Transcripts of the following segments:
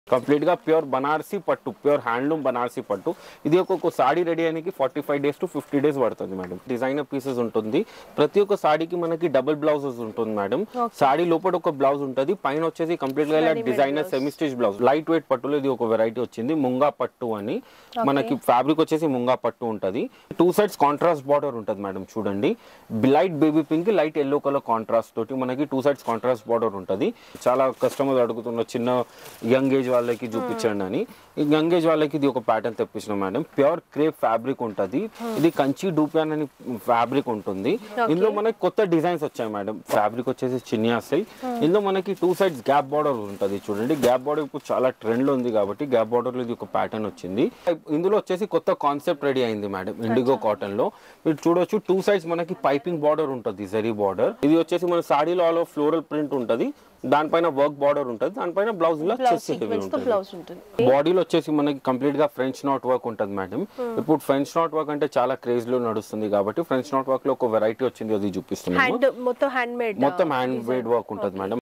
Complete గా pure Banarasi పట్టు pure handloom Banarasi పట్టు ఇది ఒక్కొక్క సాడీ రెడీ అయ్యడానికి forty five days to fifty days పడుతుంది మేడం డిజైనర్ పీసెస్ ఉంటుంది ప్రతి ఒక్క సాడీకి మనకి డబుల్ బ్లౌజెస్ ఉంటుంది మేడం సాడీ లోపల ఒక బ్లౌజ్ ఉంటుంది పైన వచ్చేసి కంప్లీట్ గా ఇలా designer semi stitch blouse light weight పట్టులో ఇది ఒక వెరైటీ వచ్చింది ముంగా పట్టు అని మనకి ఫ్యాబ్రిక్ వచ్చేసి ముంగా పట్టు ఉంటది టూ సైడ్స్ కాంట్రాస్ట్ బార్డర్ ఉంటుంది మేడం చూడండి light baby pink light yellow colour contrast తోటి మనకి టూ సైడ్స్ కాంట్రాస్ట్ బార్డర్ ఉంటుంది చాలా కస్టమర్స్ అడుగుతున్న చిన్న యంగ్ ఏజ్ వాళ్ళకి చూపించండి అని ఈ యంగ్ ఏజ్ వాళ్ళకి ఇది ఒక ప్యాటర్న్ తెప్పించిన మేడం ప్యూర్ క్రేప్ ఫ్యాబ్రిక్ ఉంటుంది ఇది కంచి డూపియాన్ అని ఫ్యాబ్రిక్ ఉంటుంది ఇందులో మనకి కొత్త డిజైన్స్ వచ్చాయి మేడం ఫ్యాబ్రిక్ వచ్చేసి చినియా సిల్క్ ఇందులో మనకి టూ సైడ్స్ గ్యాప్ బార్డర్ ఉంటుంది చూడండి గ్యాప్ బార్డర్ ఇప్పుడు చాలా ట్రెండ్ లో ఉంది కాబట్టి గ్యాప్ బార్డర్ లో ఇది ఒక ప్యాటర్న్ వచ్చింది ఇందులో వచ్చేసి కొత్త కాన్సెప్ట్ రెడీ అయింది మేడం ఇండిగో కాటన్ లో మీరు చూడొచ్చు టూ సైడ్స్ మనకి పైపింగ్ బార్డర్ ఉంటుంది జరీ బార్డర్ ఇది వచ్చేసి మన సాడీలో ఆల్ ఫ్లోరల్ ప్రింట్ ఉంటుంది దానిపైన వర్క్ బార్డర్ ఉంటుంది దానిపైన బ్లౌజ్ లో చెస్ట్ హెవీ సీక్వెన్స్ తో ఉంటుంది బ్లౌజ్ ఉంటుంది బాడీలో వచ్చేసి మనకి కంప్లీట్ గా ఫ్రెంచ్ నాట్ వర్క్ ఉంటుంది మేడం ఇప్పుడు ఫ్రెంచ్ నాట్ వర్క్ అంటే చాలా క్రేజ్ లో నడుస్తుంది కాబట్టి ఫ్రెంచ్ నాట్ వర్క్ లో ఒక వెరైటీ వచ్చింది అది చూపిస్తున్నాము హ్యాండ్ మొత్తం హ్యాండ్ మేడ్ మొత్తం హ్యాండ్ మేడ్ వర్క్ ఉంటుంది మేడం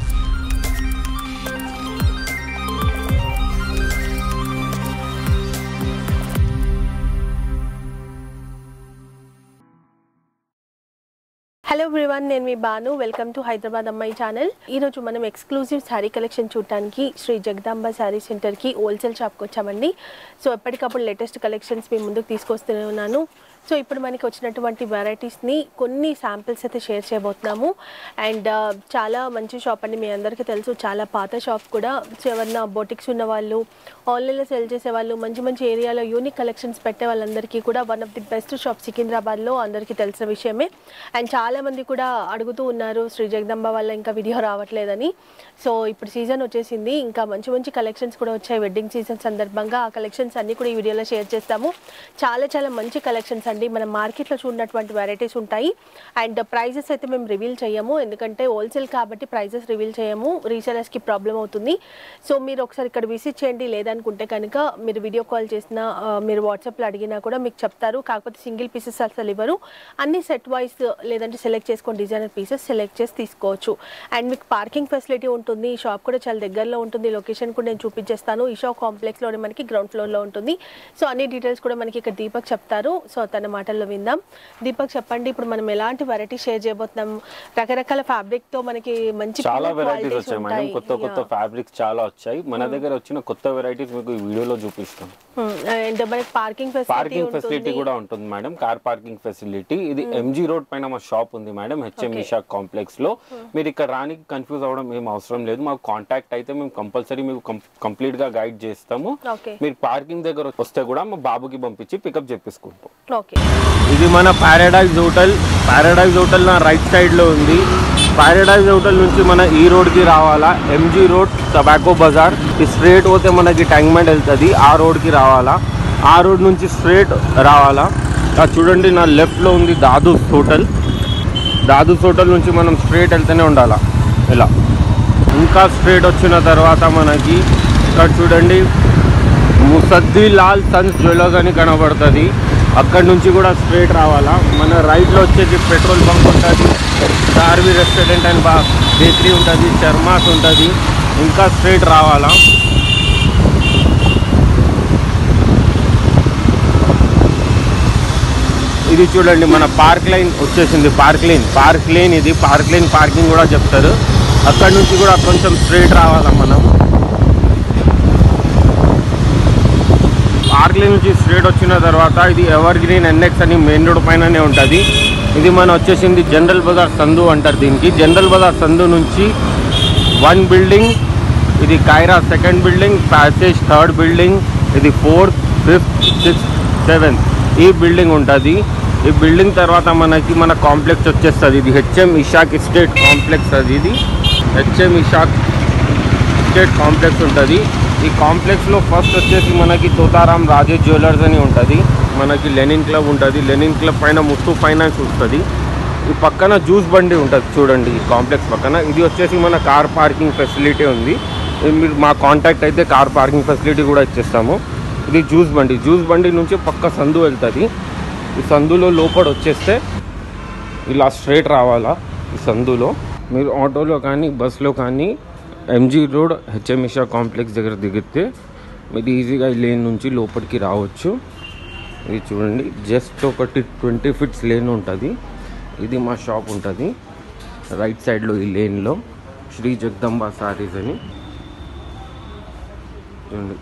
హలో ఎవ్రీవన్ నేను మీ బాను వెల్కమ్ టు హైదరాబాద్ అమ్మాయి ఛానల్ ఈ రోజు మనం ఎక్స్క్లూజివ్ శారీ కలెక్షన్ చూడటానికి శ్రీ జగదాంబ శారీ సెంటర్కి హోల్సేల్ షాప్కి వచ్చామండి సో ఎప్పటికప్పుడు లేటెస్ట్ కలెక్షన్స్ మీ ముందుకు తీసుకొస్తూనే ఉన్నాను సో ఇప్పుడు మనకి వచ్చినటువంటి వెరైటీస్ని కొన్ని శాంపిల్స్ అయితే షేర్ చేయబోతున్నాము అండ్ చాలా మంచి షాప్ అండి మీ అందరికీ తెలుసు చాలా పాత షాప్ కూడా సో ఎవరన్నా బొటిక్స్ ఉన్న వాళ్ళు ఆన్లైన్లో సెల్ చేసే వాళ్ళు మంచి మంచి ఏరియాలో యూనిక్ కలెక్షన్స్ పెట్టే వాళ్ళందరికీ కూడా one of the best shop సికింద్రాబాద్లో అందరికీ తెలిసిన విషయమే అండ్ చాలా మంది కూడా అడుగుతూ ఉన్నారు శ్రీ జగదంబ వల్ల ఇంకా వీడియో రావట్లేదని సో ఇప్పుడు సీజన్ వచ్చేసింది ఇంకా మంచి మంచి కలెక్షన్స్ కూడా వచ్చాయి వెడ్డింగ్ సీజన్ సందర్భంగా ఆ కలెక్షన్స్ అన్ని కూడా ఈ వీడియోలో షేర్ చేస్తాము చాలా చాలా మంచి కలెక్షన్స్ అండి మన మార్కెట్లో చూడనటువంటి వెరైటీస్ ఉంటాయి అండ్ ప్రైజెస్ అయితే మేము రివీల్ చేయము ఎందుకంటే హోల్సేల్ కాబట్టి ప్రైజెస్ రివీల్ చేయము రీసెలర్స్కి ప్రాబ్లం అవుతుంది సో మీరు ఒకసారి ఇక్కడ విజిట్ చేయండి లేదనుకుంటే కనుక మీరు వీడియో కాల్ చేసినా ఆ, మీరు వాట్సాప్లో అడిగినా కూడా మీకు చెప్తారు కాకపోతే సింగిల్ పీసెస్ అసలు ఇవ్వరు అన్ని సెట్ వైస్ లేదంటే సెలెక్ట్ చేసుకొని డిజైనర్ పీసెస్ సెలెక్ట్ చేసి తీసుకోవచ్చు అండ్ మీకు పార్కింగ్ ఫెసిలిటీ ఉంటుంది ఈ షాప్ కూడా చాలా దగ్గరలో ఉంటుంది లొకేషన్ కూడా నేను చూపించేస్తాను ఈ షాప్ కాంప్లెక్స్లోనే మనకి గ్రౌండ్ ఫ్లోర్లో ఉంటుంది సో అన్ని డీటెయిల్స్ కూడా మనకి ఇక్కడ దీపక్ చెప్తారు సో తన మాటల్లో విందాం దీపక్ చెప్పండి ఇప్పుడు మనం ఎలాంటి వెరైటీ షేర్ చేయబోతున్నాం రకరకాల ఫ్యాబ్రిక్ తో మనకి మంచి చాలా pure వెరైటీస్ qualities వచ్చాయి మేడం ఉంటాయి. కొత్త కొత్త Yeah. ఫ్యాబ్రిక్స్ చాలా వచ్చాయి మన దగ్గర వచ్చిన కొత్త వెరైటీస్ మీకు ఈ వీడియోలో చూపిస్తాం Hmm. అండ్ మనకి పార్కింగ్ ఫెసిలిటీ పార్కింగ్ ఫెసిలిటీ కూడా ఉంటుంది మేడం కార్ పార్కింగ్ ఫెసిలిటీ ఇది ఎంజీ రోడ్ పైన మా షాప్ ఉంది మేడం హెచ్ఎం ఇషా కాంప్లెక్స్ లో మీరు ఇక్కడ రానికి కన్ఫ్యూజ్ అవ్వడం ఏం అవసరం లేదు మాకు కాంటాక్ట్ అయితే మేము కంపల్సరీ మీకు కంప్లీట్ గా గైడ్ చేస్తాము ఓకే మీరు పార్కింగ్ దగ్గర వస్తే కూడా మా బాబుకి పంపించి పికప్ చేపించుకుంటాం ఓకే ఇది మన పారాడైజ్ హోటల్ పారాడైజ్ హోటల్ నా రైట్ సైడ్ లో ఉంది పారాడైజ్ హోటల్ నుంచి మన ఈ రోడ్ కి రావాలా ఎంజీ రోడ్ టబాకో బజార్ ఈ స్ట్రేట్ పోతే మనకి ట్యాంక్మెంట్ వెళ్తుంది ఆ రోడ్ కి రావాలా ఆ రోడ్ నుంచి స్ట్రేట్ రావాలా ఆ చూడండి నా లెఫ్ట్ లో ఉంది దాదూస్ హోటల్ దాదూస్ హోటల్ నుంచి మనం స్ట్రేట్ వెళ్తూనే ఉండాలా ఇలా ఇంకా స్ట్రేట్ వచ్చిన తర్వాత మనకి ఇక్కడ చూడండి ముసద్ది లాల్ సన్స్ జ్యువెలర్స్ అని కనబడుతుంది అక్కడ నుంచి కూడా స్ట్రేట్ రావాలా మన రైట్లో వచ్చేసి పెట్రోల్ బంక్ ఉంటుంది దార్వి రెస్టారెంట్ అండ్ బా బేకరీ ఉంటుంది శర్మాస్ ఉంటుంది ఇంకా స్ట్రేట్ రావాలా ఇది చూడండి మన పార్క్ లైన్ వచ్చేసింది పార్క్ లైన్ పార్క్ లైన్ ఇది పార్క్ లైన్ పార్కింగ్ కూడా చెప్తారు అక్కడ నుంచి కూడా కొంచెం స్ట్రేట్ రావాలా మనం పార్క్ లైన్ నుంచి స్ట్రేట్ వచ్చిన తర్వాత ఇది ఎవర్ గ్రీన్ ఎన్ఎక్స్ అని మెయిన్ రోడ్ పైననే ఉంటుంది ఇది మన వచ్చేసింది జనరల్ బజార్ సందు అంటారు దీనికి జనరల్ బజార్ సందు నుంచి వన్ బిల్డింగ్ ఇది కైరా second building passage third building ఇది ఫోర్త్ ఫిఫ్త్ సిక్స్త్ సెవెంత్ ఈ బిల్డింగ్ ఉంటుంది ఈ బిల్డింగ్ తర్వాత మనకి మన కాంప్లెక్స్ వచ్చేస్తుంది ఇది హెచ్ఎం ఇషాక్ ఎస్టేట్ కాంప్లెక్స్ అది ఇది హెచ్ఎం ఇషాక్ స్టేట్ కాంప్లెక్స్ ఉంటుంది ఈ కాంప్లెక్స్లో ఫస్ట్ వచ్చేసి మనకి తోతారాం రాజేష్ జ్యువెలర్స్ అని ఉంటుంది మనకి లెనిన్ క్లబ్ ఉంటుంది లెనిన్ క్లబ్ పైన ముత్తు ఫైనాన్స్ వస్తుంది ఈ పక్కన జ్యూస్ బండి ఉంటుంది చూడండి ఈ కాంప్లెక్స్ పక్కన ఇది వచ్చేసి మన కార్ పార్కింగ్ ఫెసిలిటీ ఉంది ఇది మీరు మా కాంటాక్ట్ అయితే కార్ పార్కింగ్ ఫెసిలిటీ కూడా ఇచ్చేస్తాము ఇది జ్యూస్ బండి జ్యూస్ బండి నుంచి పక్క సందు వెళ్తుంది ఈ సందులో లోపల వచ్చేస్తే ఇలా స్ట్రైట్ రావాలా ఈ సందులో మీరు ఆటోలో కానీ బస్లో కానీ ఎంజీ రోడ్ హెచ్ఎంఇషా కాంప్లెక్స్ దగ్గర దిగితే మీరు ఈజీగా ఈ లేన్ నుంచి లోపలికి రావచ్చు ఇది చూడండి జస్ట్ ఒకటి ట్వంటీ ఫిట్స్ లేన్ ఉంటుంది ఇది మా షాప్ ఉంటుంది రైట్ సైడ్లో ఈ లేన్లో శ్రీ జగదంబ సారీస్ అని చూడండి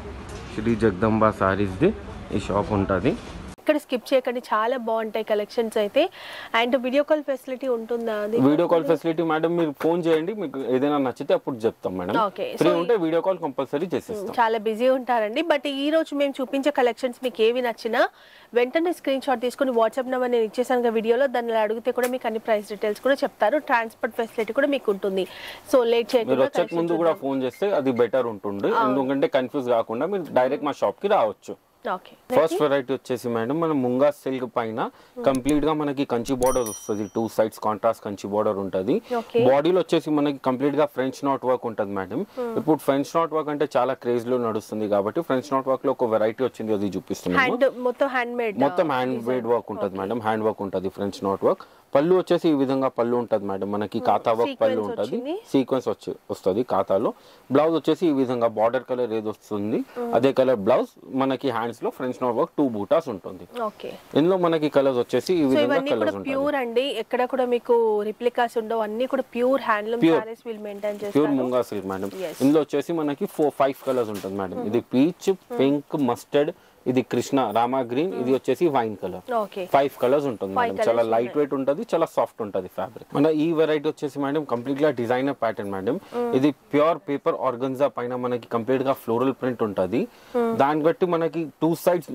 శ్రీ జగదంబ సారీస్ది ఈ షాప్ ఉంటుంది ఇక్కడ స్కిప్ చేయకండి చాలా బాగుంటాయి కలెక్షన్స్ అయితే అండ్ వీడియో కాల్ ఫెసిలిటీ ఉంటుందా అది వీడియో కాల్ ఫెసిలిటీ మేడం మీరు ఫోన్ చేయండి మీకు ఏదైనా నచ్చితే అప్పుడు చెప్తాం మేడం Okay, ఫ్రీ so- ఉంటే వీడియో కాల్ కంపల్సరీ చేసేస్తాం చాలా బిజీ ఉంటారండి బట్ ఈ రోజు మేము చూపించే కలెక్షన్స్ మీకు ఏవి నచ్చినా వెంటనే స్క్రీన్ షాట్ తీసుకుని వాట్సాప్ నెంబర్ నేను ఇచ్చేసాను కదా వీడియోలో దాన్ని అడిగితే కూడా మీకు అన్ని ప్రైస్ డీటెయిల్స్ కూడా చెప్తారు ట్రాన్స్పోర్ట్ ఫెసిలిటీ కూడా మీకు ఉంటుంది సో లేట్ మీరు చేయకుండా వచ్చే ముందు కూడా ఫోన్ చేస్తే అది బెటర్ ఉంటుంది ఎందుకంటే కన్ఫ్యూజ్ కాకుండా మీరు డైరెక్ట్ మా షాప్ కి రావచ్చు ఓకే ఫస్ట్ వెరైటీ వచ్చేసి మేడం మన ముంగా సిల్క్ పైన కంప్లీట్ గా మనకి కంచి బార్డర్ వస్తుంది two sides contrast Kanchi border ఉంటది Okay. బాడీలో వచ్చేసి మనకి కంప్లీట్ గా ఫ్రెంచ్ నాట్ వర్క్ ఉంటుంది మేడం ఇప్పుడు ఫ్రెంచ్ నాట్ వర్క్ అంటే చాలా క్రేజ్ లో నడుస్తుంది కాబట్టి ఫ్రెంచ్ నాట్ వర్క్ లో ఒక వెరైటీ వచ్చింది అది చూపిస్తున్నాము హ్యాండ్ మొత్తం హ్యాండ్ మేడ్ మొత్తం హ్యాండ్ మేడ్ వర్క్ ఉంటుంది మేడం హ్యాండ్ వర్క్ ఉంటుంది ఫ్రెంచ్ నాట్ వర్క్ పళ్ళు వచ్చేసి ఈ విధంగా పళ్ళు ఉంటుంది మేడం మనకి ఖాతా వర్క్ పళ్ళు Sequence ఉంటుంది వచ్చింది. సీక్వెన్స్ వచ్చి వస్తుంది ఖాతాలో బ్లౌజ్ వచ్చేసి ఈ విధంగా బార్డర్ కలర్ ఏది వస్తుంది అదే కలర్ బ్లౌజ్ మనకి హ్యాండ్స్ లో ఫ్రెంచ్ నాట్ వర్క్ టూ బూటాస్ ఉంటుంది ఓకే ఇందులో మనకి కలర్స్ వచ్చేసి ఈ సో విధంగా ఇవన్నీ కూడా కలర్స్ ఉంటాయి ప్యూర్ అండి ఎక్కడ కూడా మీకు రిప్లికాస్ ఉండవు అన్ని కూడా ప్యూర్ హ్యాండ్లూమ్ Pure. సారీస్ వీళ్ళు మెయింటైన్ ప్యూర్ చేస్తారు ముంగా సిల్క్ మేడం Yes. ఇందులో వచ్చేసి మనకి ఫోర్ ఫైవ్ కలర్స్ ఉంటుంది మేడం ఇది పీచ్ పింక్ మస్టర్డ్ ఇది కృష్ణ రామా గ్రీన్ ఇది వచ్చేసి wine colour okay five colours ఉంటుంది Five మేడం చాలా colours లైట్ వెయిట్ ఉంటుంది చాలా సాఫ్ట్ ఉంటుంది ఫ్యాబ్రిక్ మన ఈ వెరైటీ వచ్చేసి మేడం కంప్లీట్ గా డిజైనర్ ప్యాటర్న్ మేడం ఇది ప్యూర్ పేపర్ ఆర్గన్జా పైన మనకి కంప్లీట్ గా ఫ్లోరల్ ప్రింట్ ఉంటుంది దాన్ని బట్టి మనకి టూ సైడ్స్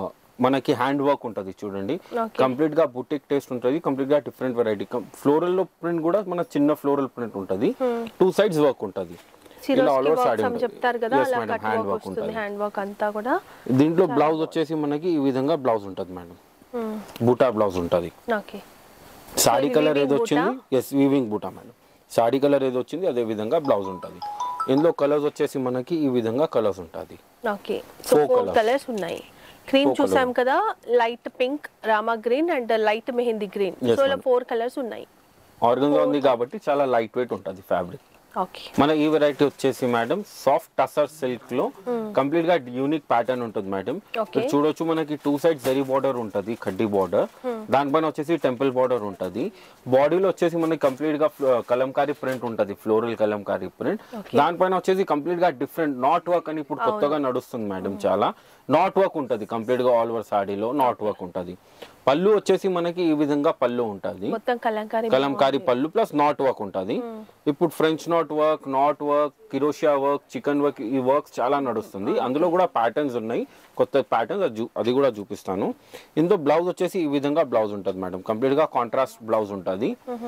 మనకి హ్యాండ్ వర్క్ ఉంటుంది చూడండి Okay. కంప్లీట్ గా బుటిక్ టేస్ట్ ఉంటుంది కంప్లీట్ గా డిఫరెంట్ వెరైటీ ఫ్లోరల్ లో ప్రింట్ కూడా మన చిన్న ఫ్లోరల్ ప్రింట్ ఉంటుంది టూ సైడ్స్ వర్క్ ఉంటుంది ఇలా ఆల్ సిరోస్కి ఓవర్ సాడీ వర్క్స్ అని చెప్తారు కదా అలా madam cut hand work work వస్తుంది ఉంటుంది హ్యాండ్ వర్క్ అంతా కూడా దీంట్లో బ్లౌజ్ వచ్చేసి మనకి ఈ విధంగా బ్లౌజ్ ఉంటుంది మేడం బూటా బ్లౌజ్ ఉంటుంది ఓకే సాడీ ఇది కలర్ weaving ఏది వచ్చింది ఎస్ వీవింగ్ బూటా మేడం సాడీ కలర్ ఏది వచ్చింది అదే విధంగా బ్లౌజ్ ఉంటుంది ఇందులో కలర్స్ వచ్చేసి మనకి ఈ విధంగా కలర్స్ ఉంటుంది okay so Four four colours. Colours ఉన్నాయి క్రీమ్ Four చూసాం కదా light pink Rama green and light mehndi green Yes, so ఇలా ma'am. ఫోర్ కలర్స్ ఉన్నాయి ఆర్గన్గా ఉంది కాబట్టి చాలా లైట్ వెయిట్ ఉంటుంది ఫ్యాబ్రిక్ ఓకే మన ఈ వెరైటీ వచ్చేసి మేడం సాఫ్ట్ టసర్ సిల్క్ లో కంప్లీట్ గా యూనిక్ ప్యాటర్న్ ఉంటుంది మేడం Okay. మీరు చూడొచ్చు మనకి టూ సైడ్ జరీ బార్డర్ ఉంటుంది కడ్డీ బార్డర్ దానిపైన వచ్చేసి టెంపుల్ బార్డర్ ఉంటుంది బాడీలో వచ్చేసి మనకి కంప్లీట్ గా ఫ్లో- కలంకారీ ప్రింట్ ఉంటుంది ఫ్లోరల్ కలంకారీ ప్రింట్ దానిపైన వచ్చేసి కంప్లీట్ గా డిఫరెంట్ నాట్ వర్క్ అని ఇప్పుడు కొత్తగా నడుస్తుంది మేడం చాలా నాట్ వర్క్ ఉంటుంది కంప్లీట్ గా ఆల్ ఓవర్ సాడీలో నాట్ వర్క్ ఉంటుంది పళ్ళు వచ్చేసి మనకి ఈ విధంగా పళ్ళు ఉంటుంది మొత్తం కలంకారీ కలంకారీ పళ్ళు ప్లస్ నాట్ వర్క్ ఉంటుంది ఇప్పుడు French knot work knot work కిరోషియా వర్క్ చికెన్ వర్క్ ఈ వర్క్స్ చాలా నడుస్తుంది అందులో కూడా ప్యాటర్న్స్ ఉన్నాయి కొత్త ప్యాటర్న్స్ అది కూడా చూపిస్తాను ఇందులో బ్లౌజ్ వచ్చేసి ఈ విధంగా బ్లౌజ్ ఉంటుంది మేడం కంప్లీట్ గా కాంట్రాస్ట్ బ్లౌజ్ ఉంటుంది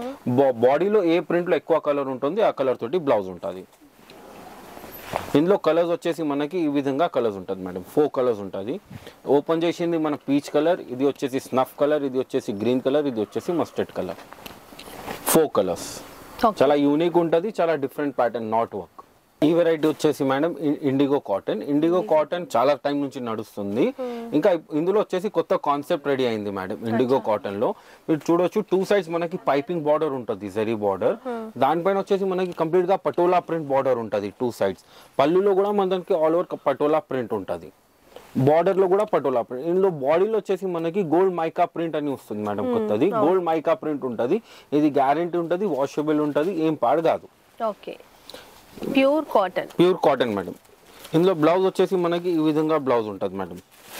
బాడీలో ఏ ప్రింట్ లో ఎక్కువ కలర్ ఉంటుంది ఆ కలర్ తోటి బ్లౌజ్ ఉంటుంది ఇందులో కలర్స్ వచ్చేసి మనకి ఈ విధంగా కలర్స్ ఉంటుంది మేడం ఫోర్ కలర్స్ ఉంటుంది ఓపెన్ చేసింది మన పీచ్ కలర్ ఇది వచ్చేసి స్నఫ్ కలర్ ఇది వచ్చేసి గ్రీన్ కలర్ ఇది వచ్చేసి mustard colour four colours Okay. చాలా యూనిక్ ఉంటుంది చాలా డిఫరెంట్ ప్యాటర్న్ నాట్ వర్క్ ఈ వెరైటీ వచ్చేసి madam indigo cotton indigo cotton చాలా టైం నుంచి నడుస్తుంది ఇంకా ఇందులో వచ్చేసి కొత్త కాన్సెప్ట్ రెడీ అయింది మేడం ఇండిగో కాటన్ లో మీరు చూడొచ్చు టూ సైడ్స్ మనకి పైపింగ్ బార్డర్ ఉంటుంది జరీ బార్డర్ దానిపైన వచ్చేసి మనకి కంప్లీట్ గా పటోలా ప్రింట్ బార్డర్ ఉంటుంది టూ సైడ్స్ పళ్ళులో కూడా మనకి ఆల్ ఓవర్ పటోలా ప్రింట్ ఉంటుంది బార్డర్ లో కూడా పటోలా ప్రింట్ ఇందులో బాడీలో వచ్చేసి మనకి గోల్డ్ మైకా ప్రింట్ అని వస్తుంది మేడం కొత్తది గోల్డ్ మైకా ప్రింట్ ఉంటుంది ఇది గ్యారంటీ ఉంటుంది వాషబుల్ ఉంటుంది ఏం పాడు కాదు okay pure cotton pure cotton madam ఇందులో బ్లౌజ్ వచ్చేసి మనకి ఈ విధంగా బ్లౌజ్ ఉంటుంది madam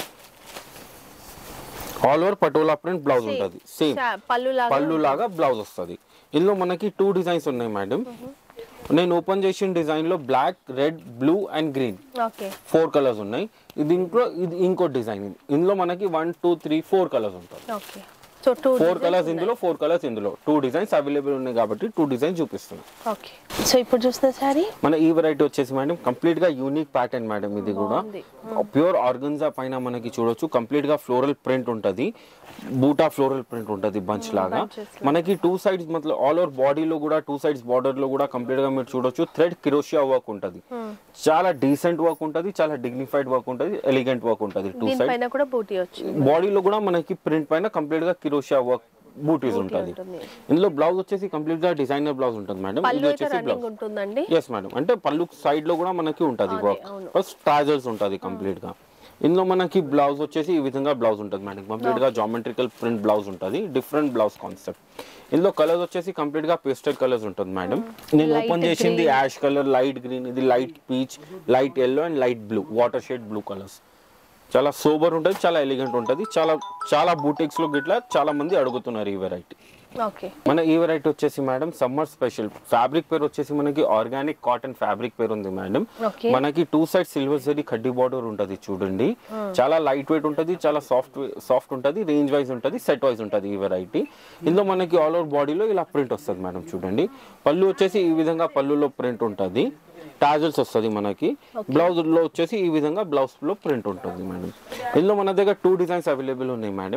all over patola print blouse ఉంటుంది సేమ్ పళ్ళు లాగా పళ్ళు లాగా బ్లౌజ్ వస్తుంది ఇందులో మనకి టూ డిజైన్స్ ఉన్నాయి మేడం నేను ఓపెన్ చేసిన డిజైన్ లో black red blue and green okay four colours ఉన్నాయి దీంట్లో ఇది ఇంకో డిజైన్ ఇందులో మనకి one two three four colours ఉంటాయి okay so two four colours ఇందులో ఫోర్ కలర్స్ ఇందులో టూ డిజైన్స్ అవైలబుల్ ఉన్నాయి కాబట్టి టూ డిజైన్స్ చూపిస్తున్నాం ఓకే సో ఇప్పుడు చూసిన శారీ మన ఈ వెరైటీ వచ్చేసి మేడం కంప్లీట్ గా యూనిక్ ప్యాటర్న్ మేడం ఇది కూడా బాగుంది. ప్యూర్ ఆర్గన్జా పైన మనకి చూడొచ్చు కంప్లీట్ గా ఫ్లోరల్ ప్రింట్ ఉంటది బూటా ఫ్లోరల్ ప్రింట్ ఉంటది బంచ్ లాగా bunches మనకి టూ సైడ్స్ మతలబ్ ఆల్ ఓవర్ బాడీలో కూడా టూ సైడ్స్ బార్డర్ లో కూడా కంప్లీట్ గా మీరు చూడొచ్చు థ్రెడ్ కిరోషియా వర్క్ ఉంటది చాలా డీసెంట్ వర్క్ ఉంటది చాలా డిగ్నిఫైడ్ వర్క్ ఉంటది ఎలిగెంట్ వర్క్ ఉంటది టూ సైడ్ దీనిపైన కూడా బూటీ వచ్చింది బాడీలో కూడా మనకి ప్రింట్ పైన కంప్లీట్ గా కిరోషియా వర్క్ బూటీస్ ఉంటుంది ఉంటుంది. ఇందులో బ్లౌజ్ వచ్చేసి కంప్లీట్ గా డిజైనర్ బ్లౌజ్ ఉంటుంది మేడం పళ్ళు ఇది అయితే వచ్చేసి రన్నింగ్ బ్లౌజ్ ఉంటుందండి ఎస్ మేడం అంటే పళ్ళు సైడ్ లో కూడా మనకి ఉంటుంది అదే, వర్క్ అవును. ఫస్ట్ ట్రాజల్స్ ఉంటుంది కంప్లీట్ గా ఇందులో మనకి బ్లౌజ్ వచ్చేసి ఈ విధంగా బ్లౌజ్ ఉంటుంది మేడం కంప్లీట్ గా జామెట్రికల్ ప్రింట్ బ్లౌజ్ ఉంటుంది డిఫరెంట్ బ్లౌజ్ కాన్సెప్ట్ ఇందులో కలర్స్ వచ్చేసి కంప్లీట్ గా పేస్టల్ కలర్స్ ఉంటుంది మేడం నేను Light ఓపెన్ చేసింది green. Ash colour light green ఇది light peach light yellow and light blue water shade blue colours చాలా సోబర్ ఉంటుంది చాలా ఎలిగెంట్ ఉంటుంది చాలా చాలా బూటిక్స్ లో గిట్లా చాలా మంది అడుగుతున్నారు ఈ వెరైటీ ఓకే మన ఈ వెరైటీ వచ్చేసి మేడం సమ్మర్ స్పెషల్ ఫ్యాబ్రిక్ పేరు వచ్చేసి మనకి ఆర్గానిక్ కాటన్ ఫ్యాబ్రిక్ పేరు ఉంది మేడం Okay. మనకి టూ సైడ్ సిల్వర్ జరీ కడ్డీ బార్డర్ ఉంటది చూడండి చాలా లైట్ వెయిట్ ఉంటది చాలా సాఫ్ట్ సాఫ్ట్ ఉంటది రేంజ్ వైజ్ ఉంటది సెట్ వైజ్ ఉంటది ఈ వెరైటీ ఇందులో మనకి ఆల్ ఓవర్ బాడీలో ఇలా ప్రింట్ వస్తుంది మేడం చూడండి పళ్ళు వచ్చేసి ఈ విధంగా పళ్ళులో ప్రింట్ ఉంటది టాజల్స్ వస్తుంది మనకి బ్లౌజ్ లో వచ్చేసి ఈ విధంగా బ్లౌజ్ లో ప్రింట్ ఉంటుంది మేడం ఇందులో మన దగ్గర టూ డిజైన్స్ అవైలబుల్ ఉన్నాయి మేడం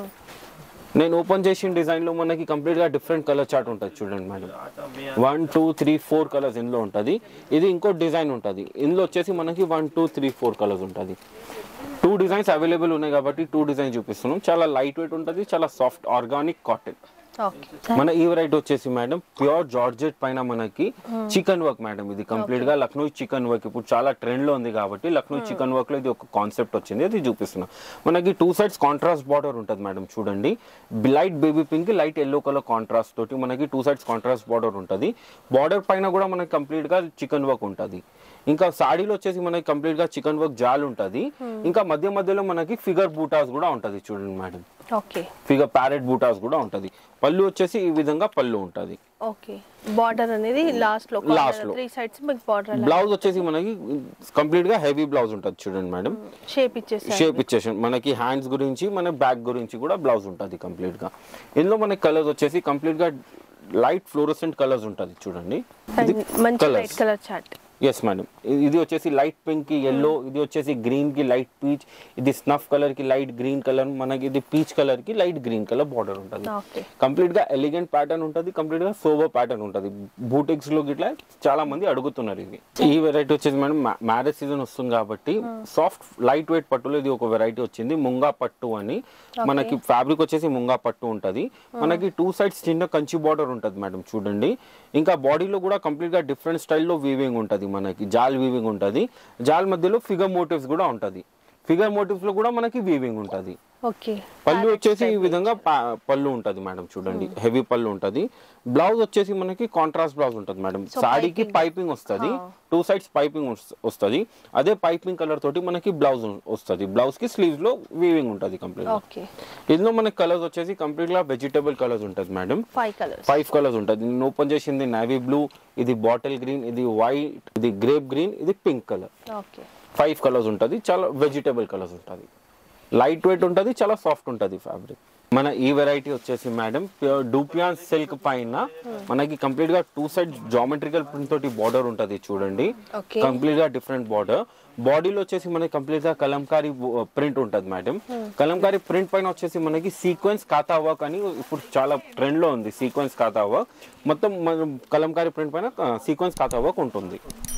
నేను ఓపెన్ చేసిన డిజైన్ లో మనకి కంప్లీట్ గా డిఫరెంట్ కలర్ చార్ట్ ఉంటుంది చూడండి madam one two three four colours ఇందులో ఉంటుంది ఇది ఇంకో డిజైన్ ఉంటుంది ఇందులో వచ్చేసి మనకి one two three four colours ఉంటుంది టూ డిజైన్స్ అవైలబుల్ ఉన్నాయి కాబట్టి టూ డిజైన్ చూపిస్తున్నాం చాలా లైట్ వెయిట్ ఉంటుంది చాలా సాఫ్ట్ ఆర్గానిక్ కాటన్ ఓకే మన ఈ వెరైటీ వచ్చేసి మేడం ప్యూర్ జార్జెట్ పైన మనకి చికెన్ వర్క్ మేడం ఇది కంప్లీట్ గా లక్నో చికెన్ వర్క్ ఇప్పుడు చాలా ట్రెండ్ లో ఉంది కాబట్టి లక్నో చికెన్ వర్క్ లో ఇది ఒక కాన్సెప్ట్ వచ్చింది అది చూపిస్తున్నా మనకి టూ సైడ్స్ కాంట్రాస్ట్ బార్డర్ ఉంటుంది మేడం చూడండి light baby pink light yellow colour contrast తోటి మనకి టూ సైడ్స్ కాంట్రాస్ట్ బార్డర్ ఉంటుంది బార్డర్ పైన కూడా మనకి కంప్లీట్ గా చికెన్ వర్క్ ఉంటుంది ఇంకా సాడీలో వచ్చేసి మనకి కంప్లీట్ గా చికెన్ వర్క్ జాల్ ఉంటుంది ఇంకా మధ్య మధ్యలో మనకి ఫిగర్ బూటాస్ కూడా ఉంటుంది చూడండి మేడం ఓకే ఫిగర్ ప్యారెట్ బూటాస్ కూడా ఉంటుంది పళ్ళు వచ్చేసి ఈ విధంగా పళ్ళు ఉంటుంది ఓకే బార్డర్ అనేది లాస్ట్ లో Last లో. త్రీ సైడ్స్ మీకు బార్డర్ బ్లౌజ్ వచ్చేసి మనకి కంప్లీట్ గా హెవీ బ్లౌజ్ ఉంటుంది చూడండి మేడం షేప్ ఇచ్చేసారు షేప్ ఇచ్చేసి మనకి హ్యాండ్స్ గురించి మన బ్యాక్ గురించి కూడా బ్లౌజ్ ఉంటుంది కంప్లీట్ గా ఇందులో మనకి కలర్స్ వచ్చేసి కంప్లీట్ గా లైట్ ఫ్లోరోసెంట్ కలర్స్ ఉంటుంది చూడండి ఇది మంచి colours. Light colour chart yes madam ఇది వచ్చేసి లైట్ పింక్ కి ఎల్లో ఇది వచ్చేసి గ్రీన్ కి లైట్ పీచ్ ఇది స్నఫ్ కలర్ కి లైట్ గ్రీన్ కలర్ మనకి ఇది పీచ్ కలర్ కి లైట్ గ్రీన్ కలర్ బార్డర్ ఉంటుంది ఓకే కంప్లీట్ గా ఎలిగెంట్ ప్యాటర్న్ ఉంటుంది కంప్లీట్ గా సోబర్ ప్యాటర్న్ ఉంటుంది బూటిక్స్ లో గిట్లా చాలా మంది అడుగుతున్నారు ఇది ఈ వెరైటీ వచ్చేసి మేడం మ్యారేజ్ సీజన్ వస్తుంది కాబట్టి సాఫ్ట్ లైట్ వెయిట్ పట్టులో ఇది ఒక వెరైటీ వచ్చింది ముంగా పట్టు అని మనకి ఫ్యాబ్రిక్ వచ్చేసి ముంగా పట్టు ఉంటది మనకి టూ సైడ్స్ చిన్న కంచి బార్డర్ ఉంటుంది మేడం చూడండి ఇంకా బాడీలో కూడా కంప్లీట్ గా డిఫరెంట్ స్టైల్లో వీవింగ్ ఉంటుంది మనకి జాల్ వీవింగ్ ఉంటుంది జాల్ మధ్యలో ఫిగర్ మోటివ్స్ కూడా ఉంటుంది ఫిగర్ మోటివ్స్ లో కూడా మనకి వీవింగ్ ఉంటుంది ఓకే పళ్ళు వచ్చేసి ఈ విధంగా పా- పళ్ళు ఉంటది మేడం చూడండి హెవీ పళ్ళు ఉంటది బ్లౌజ్ వచ్చేసి మనకి కాంట్రాస్ట్ బ్లౌజ్ ఉంటది మేడం So, సాడీకి piping. పైపింగ్ వస్తది టూ సైడ్స్ పైపింగ్ వస్తది అదే పైపింగ్ కలర్ తోటి మనకి బ్లౌజ్ వస్తది బ్లౌజ్ కి స్లీవ్స్ లో వీవింగ్ ఉంటది కంప్లీట్ ఓకే ఇందులో మనకి కలర్స్ వచ్చేసి కంప్లీట్ గా వెజిటబుల్ కలర్స్ ఉంటది madam five colours five colours ఉంటుంది నేను ఓపెన్ చేసింది నావీ బ్లూ ఇది బాటిల్ గ్రీన్ ఇది వైట్ ఇది గ్రేప్ గ్రీన్ ఇది pink colour okay five colours ఉంటుంది చాలా వెజిటబుల్ కలర్స్ ఉంటుంది లైట్ వెయిట్ ఉంటుంది చాలా సాఫ్ట్ ఉంటుంది ఫ్యాబ్రిక్ మన ఈ వెరైటీ వచ్చేసి మేడం ప్యూర్ డూపియాన్ సిల్క్ పైన మనకి కంప్లీట్ గా టూ సైడ్ జామెట్రికల్ ప్రింట్ తోటి బార్డర్ ఉంటుంది చూడండి Okay. కంప్లీట్ గా డిఫరెంట్ బార్డర్ బాడీలో వచ్చేసి మనకి కంప్లీట్ గా కలంకారీ ప్రింట్ ఉంటుంది మేడం కలంకారీ ప్రింట్ పైన వచ్చేసి మనకి సీక్వెన్స్ కాతా వర్క్ అని ఇప్పుడు చాలా ట్రెండ్ లో ఉంది సీక్వెన్స్ కాతా వర్క్ మొత్తం మన కలంకారీ ప్రింట్ పైన సీక్వెన్స్ కాతా వర్క్ ఉంటుంది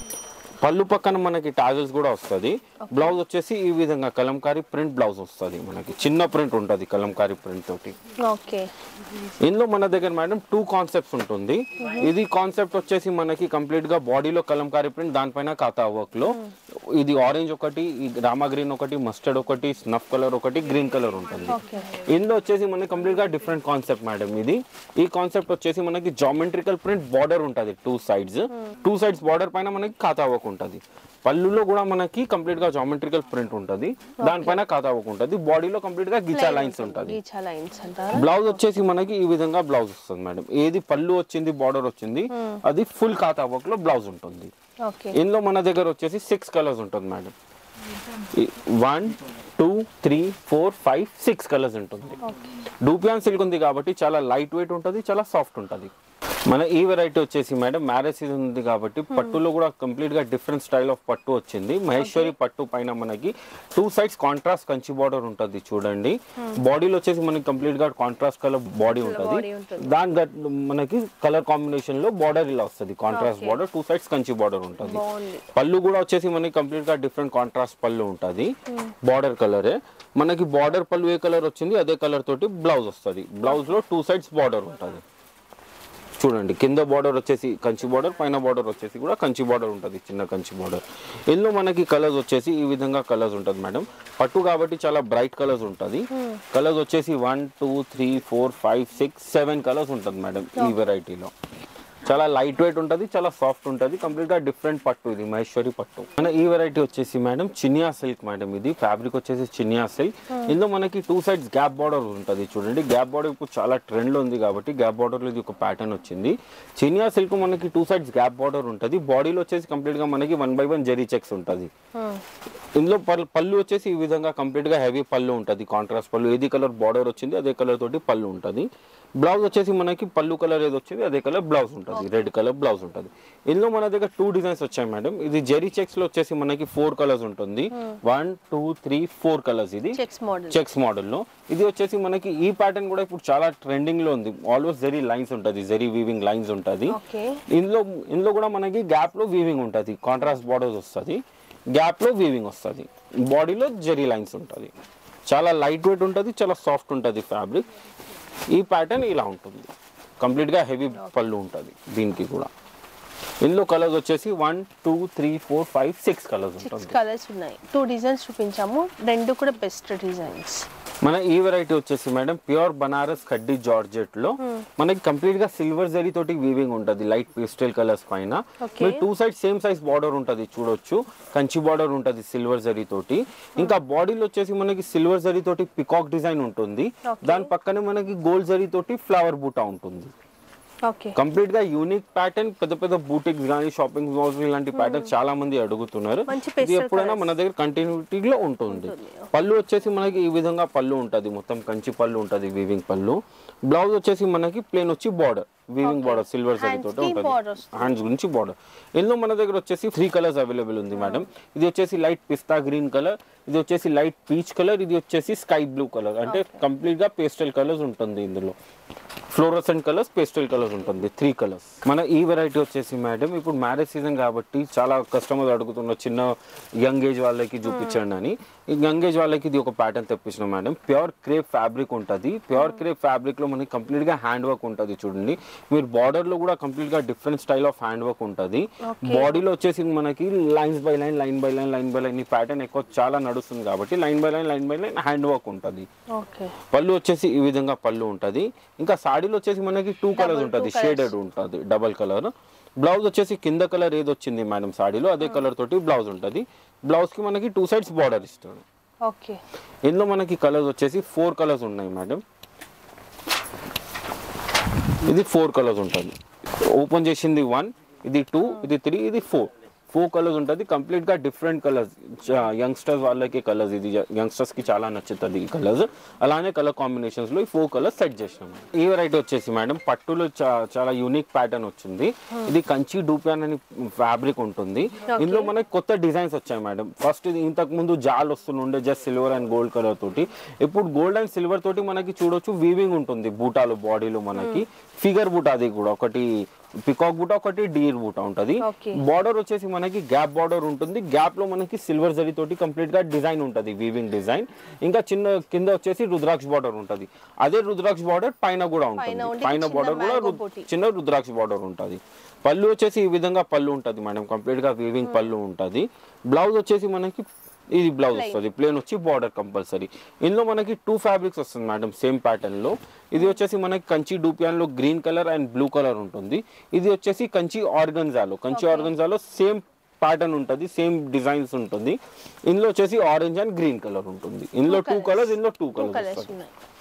పళ్ళు పక్కన మనకి టాజల్స్ కూడా వస్తుంది బ్లౌజ్ వచ్చేసి ఈ విధంగా కలంకారీ ప్రింట్ బ్లౌజ్ వస్తుంది మనకి చిన్న ప్రింట్ ఉంటుంది కలంకారీ ప్రింట్ తోటి ఓకే ఇందులో మన దగ్గర మేడం టూ కాన్సెప్ట్స్ ఉంటుంది ఇది కాన్సెప్ట్ వచ్చేసి మనకి కంప్లీట్ గా బాడీలో కలంకారీ ప్రింట్ దానిపైన కాతా వర్క్ లో ఇది ఆరెంజ్ ఒకటి ఈ రామా గ్రీన్ ఒకటి మస్టర్డ్ ఒకటి స్నఫ్ కలర్ ఒకటి గ్రీన్ కలర్ ఉంటుంది ఓకే ఇందులో వచ్చేసి మనకి కంప్లీట్ గా డిఫరెంట్ కాన్సెప్ట్ మేడం ఇది ఈ కాన్సెప్ట్ వచ్చేసి మనకి జామెట్రికల్ ప్రింట్ బార్డర్ ఉంటుంది two sides two sides border పైన మనకి ఖాతా వర్క్ ఉంటుంది పళ్ళులో కూడా మనకి కంప్లీట్ గా జామెట్రికల్ ప్రింట్ ఉంటుంది దానిపైన ఖాతా వర్క్ ఉంటుంది బాడీలో కంప్లీట్ గా గిచా లైన్స్ ఉంటుంది గీచా లైన్స్ అంటారా బ్లౌజ్ వచ్చేసి మనకి ఈ విధంగా బ్లౌజ్ వస్తుంది మేడం ఏది పళ్ళు వచ్చింది బార్డర్ వచ్చింది అది ఫుల్ ఖాతా వర్క్ లో బ్లౌజ్ ఉంటుంది ఓకే ఇందులో మన దగ్గర వచ్చేసి సిక్స్ కలర్స్ ఉంటుంది madam one two three four five six colours ఉంటుంది డూపియాన్ సిల్క్ ఉంది కాబట్టి చాలా లైట్ వెయిట్ ఉంటుంది చాలా సాఫ్ట్ ఉంటుంది మన ఈ వెరైటీ వచ్చేసి మేడం మ్యారేజ్ సీజన్ ఉంది కాబట్టి పట్టులో కూడా కంప్లీట్ గా డిఫరెంట్ స్టైల్ ఆఫ్ పట్టు వచ్చింది మహేశ్వరి పట్టు పైన మనకి two sides contrast Kanchi border ఉంటుంది చూడండి బాడీలో వచ్చేసి మనకి కంప్లీట్ గా కాంట్రాస్ట్ కలర్ బాడీ ఉంటుంది body ఉంటుంది. దాని గట్- మనకి కలర్ కాంబినేషన్ లో బార్డర్ ఇలా వస్తుంది contrast border two sides Kanchi border ఉంటుంది బాగుంది పళ్ళు కూడా వచ్చేసి మనకి కంప్లీట్ గా డిఫరెంట్ కాంట్రాస్ట్ పళ్ళు ఉంటుంది బార్డర్ కలరే మనకి బార్డర్ పళ్ళు ఏ కలర్ వచ్చింది అదే కలర్ తోటి బ్లౌజ్ వస్తుంది బ్లౌజ్ లో టూ సైడ్స్ బార్డర్ ఉంటుంది చూడండి కింద బార్డర్ వచ్చేసి కంచి బార్డర్ పైన బార్డర్ వచ్చేసి కూడా కంచి బార్డర్ ఉంటుంది చిన్న కంచి బార్డర్ ఇందులో మనకి కలర్స్ వచ్చేసి ఈ విధంగా కలర్స్ ఉంటుంది మేడం పట్టు కాబట్టి చాలా బ్రైట్ కలర్స్ ఉంటుంది కలర్స్ వచ్చేసి one two three four five six seven colours ఉంటుంది మేడం ఈ వెరైటీలో చాలా లైట్ వెయిట్ ఉంటుంది చాలా సాఫ్ట్ ఉంటుంది కంప్లీట్ గా డిఫరెంట్ పట్టు ఇది మహేశ్వరి పట్టు మన ఈ వెరైటీ వచ్చేసి మేడం చినియా సిల్క్ మేడం ఇది ఫ్యాబ్రిక్ వచ్చేసి చినియా సిల్క్ ఇందులో మనకి టూ సైడ్స్ గ్యాప్ బార్డర్ ఉంటుంది చూడండి గ్యాప్ బార్డర్ ఇప్పుడు చాలా ట్రెండ్ లో ఉంది కాబట్టి గ్యాప్ బార్డర్ లో ఇది ఒక ప్యాటర్న్ వచ్చింది చినియా సిల్క్ మనకి టూ సైడ్స్ గ్యాప్ బార్డర్ ఉంటుంది బాడీలో వచ్చేసి కంప్లీట్ గా మనకి one by one zari checks ఉంటుంది ఇందులో పల్- పళ్ళు వచ్చేసి ఈ విధంగా కంప్లీట్ గా హెవీ పళ్ళు ఉంటుంది కాంట్రాస్ట్ పళ్ళు ఏది కలర్ బార్డర్ వచ్చింది అదే కలర్ తోటి పళ్ళు ఉంటుంది బ్లౌజ్ వచ్చేసి మనకి పళ్ళు కలర్ ఏది వచ్చింది అదే కలర్ బ్లౌజ్ ఉంటుంది రెడ్ కలర్ బ్లౌజ్ ఉంటుంది ఇందులో మన దగ్గర టూ డిజైన్స్ వచ్చాయి మేడం ఇది జెరీ చెక్స్ లో వచ్చేసి మనకి ఫోర్ కలర్స్ ఉంటుంది one two three four colours ఇది చెక్స్ మోడల్ చెక్స్ మోడల్లో ఇది వచ్చేసి మనకి ఈ ప్యాటర్న్ కూడా ఇప్పుడు చాలా ట్రెండింగ్ లో ఉంది ఆల్మోస్ట్ జెరీ లైన్స్ ఉంటుంది జెరీ వీవింగ్ లైన్స్ ఉంటుంది ఓకే ఇందులో ఇందులో కూడా మనకి గ్యాప్ లో వీవింగ్ ఉంటుంది కాంట్రాస్ట్ బార్డర్స్ వస్తుంది గ్యాప్ లో వీవింగ్ వస్తుంది బాడీలో జెరీ లైన్స్ ఉంటుంది చాలా లైట్ వెయిట్ ఉంటుంది చాలా సాఫ్ట్ ఉంటుంది ఫ్యాబ్రిక్ ఈ ప్యాటర్న్ ఇలా ఉంటుంది కంప్లీట్ గా హెవీ పళ్ళు ఉంటుంది దీనికి కూడా ఇందులో కలర్స్ వచ్చేసి one two three four five six colours six ఉంటుంది కలర్స్ ఉన్నాయి టూ డిజైన్స్ చూపించాము రెండు కూడా బెస్ట్ డిజైన్స్ మన ఈ వెరైటీ వచ్చేసి మేడం ప్యూర్ బనారస్ కడ్డీ జార్జెట్ లో మనకి కంప్లీట్ గా సిల్వర్ జరీ తోటి వీవింగ్ ఉంటది లైట్ పేస్టల్ కలర్స్ పైన Okay. మీరు two side same size border ఉంటది చూడొచ్చు కంచి బార్డర్ ఉంటది సిల్వర్ జరీ తోటి ఇంకా బాడీలో వచ్చేసి మనకి సిల్వర్ జరీ తోటి పికాక్ డిజైన్ ఉంటుంది Okay. దాని పక్కనే మనకి గోల్డ్ జరీ తోటి ఫ్లవర్ బూటా ఉంటుంది ఓకే కంప్లీట్ గా యూనిక్ ప్యాటర్న్ పెద్ద పెద్ద బూటిక్స్ కానీ షాపింగ్ మాల్స్ ఇలాంటి ప్యాటర్న్ చాలా మంది అడుగుతున్నారు మంచి ఇది pastel ఎప్పుడైనా మన దగ్గర కంటిన్యూటీ లో ఉంటుంది పళ్ళు వచ్చేసి మనకి ఈ విధంగా పళ్ళు ఉంటది మొత్తం కంచి పళ్ళు ఉంటది వీవింగ్ పళ్ళు బ్లౌజ్ వచ్చేసి మనకి ప్లేన్ వచ్చి border weaving border silver zari Hands తోటి కి ఉంటుంది border వస్తుంది. హ్యాండ్స్ గురించి బార్డర్ ఇందులో మన దగ్గర వచ్చేసి త్రీ కలర్స్ అవైలబుల్ ఉంది మేడం ఇది వచ్చేసి లైట్ పిస్తా గ్రీన్ కలర్ ఇది వచ్చేసి లైట్ పీచ్ కలర్ ఇది వచ్చేసి స్కై బ్లూ కలర్ అంటే కంప్లీట్ గా పేస్టల్ కలర్స్ ఉంటుంది ఇందులో ఫ్లోరసెంట్ కలర్స్ పేస్టల్ కలర్స్ ఉంటుంది త్రీ కలర్స్ మన ఈ వెరైటీ వచ్చేసి మేడం ఇప్పుడు మ్యారేజ్ సీజన్ కాబట్టి చాలా కస్టమర్స్ అడుగుతున్నారు చిన్న యంగ్ ఏజ్ వాళ్ళకి చూపించండి అని ఈ యంగ్ ఏజ్ వాళ్ళకి ఇది ఒక ప్యాటర్న్ తెప్పించిన మేడం ప్యూర్ క్రేప్ ఫ్యాబ్రిక్ ఉంటుంది ప్యూర్ క్రేప్ ఫ్యాబ్రిక్ లో మనకి కంప్లీట్ గా హ్యాండ్ వర్క్ ఉంటుంది చూడండి మీరు బార్డర్ లో కూడా కంప్లీట్ గా different style of hand work ఉంటుంది బాడీలో వచ్చేసి మనకి lines by line line by line line by line ఈ ప్యాటర్న్ ఎక్కువ చాలా నడుస్తుంది కాబట్టి line by line line by line hand work ఉంటుంది ఓకే పళ్ళు వచ్చేసి ఈ విధంగా పళ్ళు ఉంటుంది ఇంకా సాడీలో వచ్చేసి మనకి టూ కలర్స్ ఉంటుంది షేడెడ్ ఉంటుంది డబల్ కలర్ బ్లౌజ్ వచ్చేసి కింద కలర్ ఏది వచ్చింది మేడం సాడీలో అదే కలర్ తోటి బ్లౌజ్ ఉంటుంది బ్లౌజ్ కి మనకి టూ సైడ్స్ బార్డర్ ఇస్తుంది ఓకే ఇందులో మనకి కలర్స్ వచ్చేసి ఫోర్ కలర్స్ ఉన్నాయి మేడం ఇది ఫోర్ కలర్స్ ఉంటుంది ఓపెన్ చేసింది వన్ ఇది టూ ఇది త్రీ ఇది ఫోర్ ఫోర్ కలర్స్ ఉంటుంది కంప్లీట్ గా డిఫరెంట్ కలర్స్ యంగ్స్టర్స్ వాళ్ళకి కలర్స్ ఇది యంగ్స్టర్స్ కి చాలా నచ్చుతుంది ఈ కలర్స్ అలానే కలర్ కాంబినేషన్స్ లో ఈ ఫోర్ కలర్స్ సెట్ చేసినాం ఈ వెరైటీ వచ్చేసి మేడం పట్టులో చా- చాలా యూనిక్ ప్యాటర్న్ వచ్చింది ఇది కంచి డూపియాన్ అని ఫ్యాబ్రిక్ ఉంటుంది ఇందులో మనకి కొత్త డిజైన్స్ వచ్చాయి మేడం ఫస్ట్ ఇది ఇంతకు ముందు జాల్ వస్తుండే just silver and gold colour తోటి ఇప్పుడు గోల్డ్ అండ్ సిల్వర్ తోటి మనకి చూడొచ్చు వీవింగ్ ఉంటుంది బూటాలు బాడీలో మనకి ఫిగర్ బూట అది కూడా ఒకటి పికాక్ బూట ఒకటి డీర్ బూట ఉంటది Okay. బార్డర్ వచ్చేసి మనకి గ్యాప్ బార్డర్ ఉంటుంది గ్యాప్ లో మనకి సిల్వర్ జరీ తోటి కంప్లీట్ గా డిజైన్ ఉంటది వీవింగ్ డిజైన్ ఇంకా చిన్న కింద వచ్చేసి రుద్రాక్ష బార్డర్ ఉంటది అదే రుద్రాక్ష బార్డర్ పైన కూడా పైన ఉంటుంది ఉండి పైన చిన్న బార్డర్ కూడా mango రు- booty. చిన్న రుద్రాక్ష బార్డర్ ఉంటుంది పళ్ళు వచ్చేసి ఈ విధంగా పళ్ళు ఉంటుంది మేడం కంప్లీట్ గా వీవింగ్ పళ్ళు ఉంటుంది బ్లౌజ్ వచ్చేసి మనకి ఇది బ్లౌజ్ వస్తుంది ప్లేన్ వచ్చి బార్డర్ కంపల్సరీ ఇందులో మనకి టూ ఫ్యాబ్రిక్స్ వస్తుంది మేడం సేమ్ ప్యాటర్న్ లో ఇది వచ్చేసి మనకి కంచి డూపియాన్ లో green colour and blue colour ఉంటుంది ఇది వచ్చేసి కంచి ఆర్గన్జాలో కంచి ఆర్గన్జాలో సేమ్ ప్యాటర్న్ ఉంటుంది సేమ్ డిజైన్స్ ఉంటుంది ఇందులో వచ్చేసి ఆరెంజ్ అండ్ గ్రీన్ కలర్ ఉంటుంది ఇందులో టూ కలర్స్ ఇందులో టూ టూ కలర్స్ కలర్స్ వస్తుంది ఉన్నాయి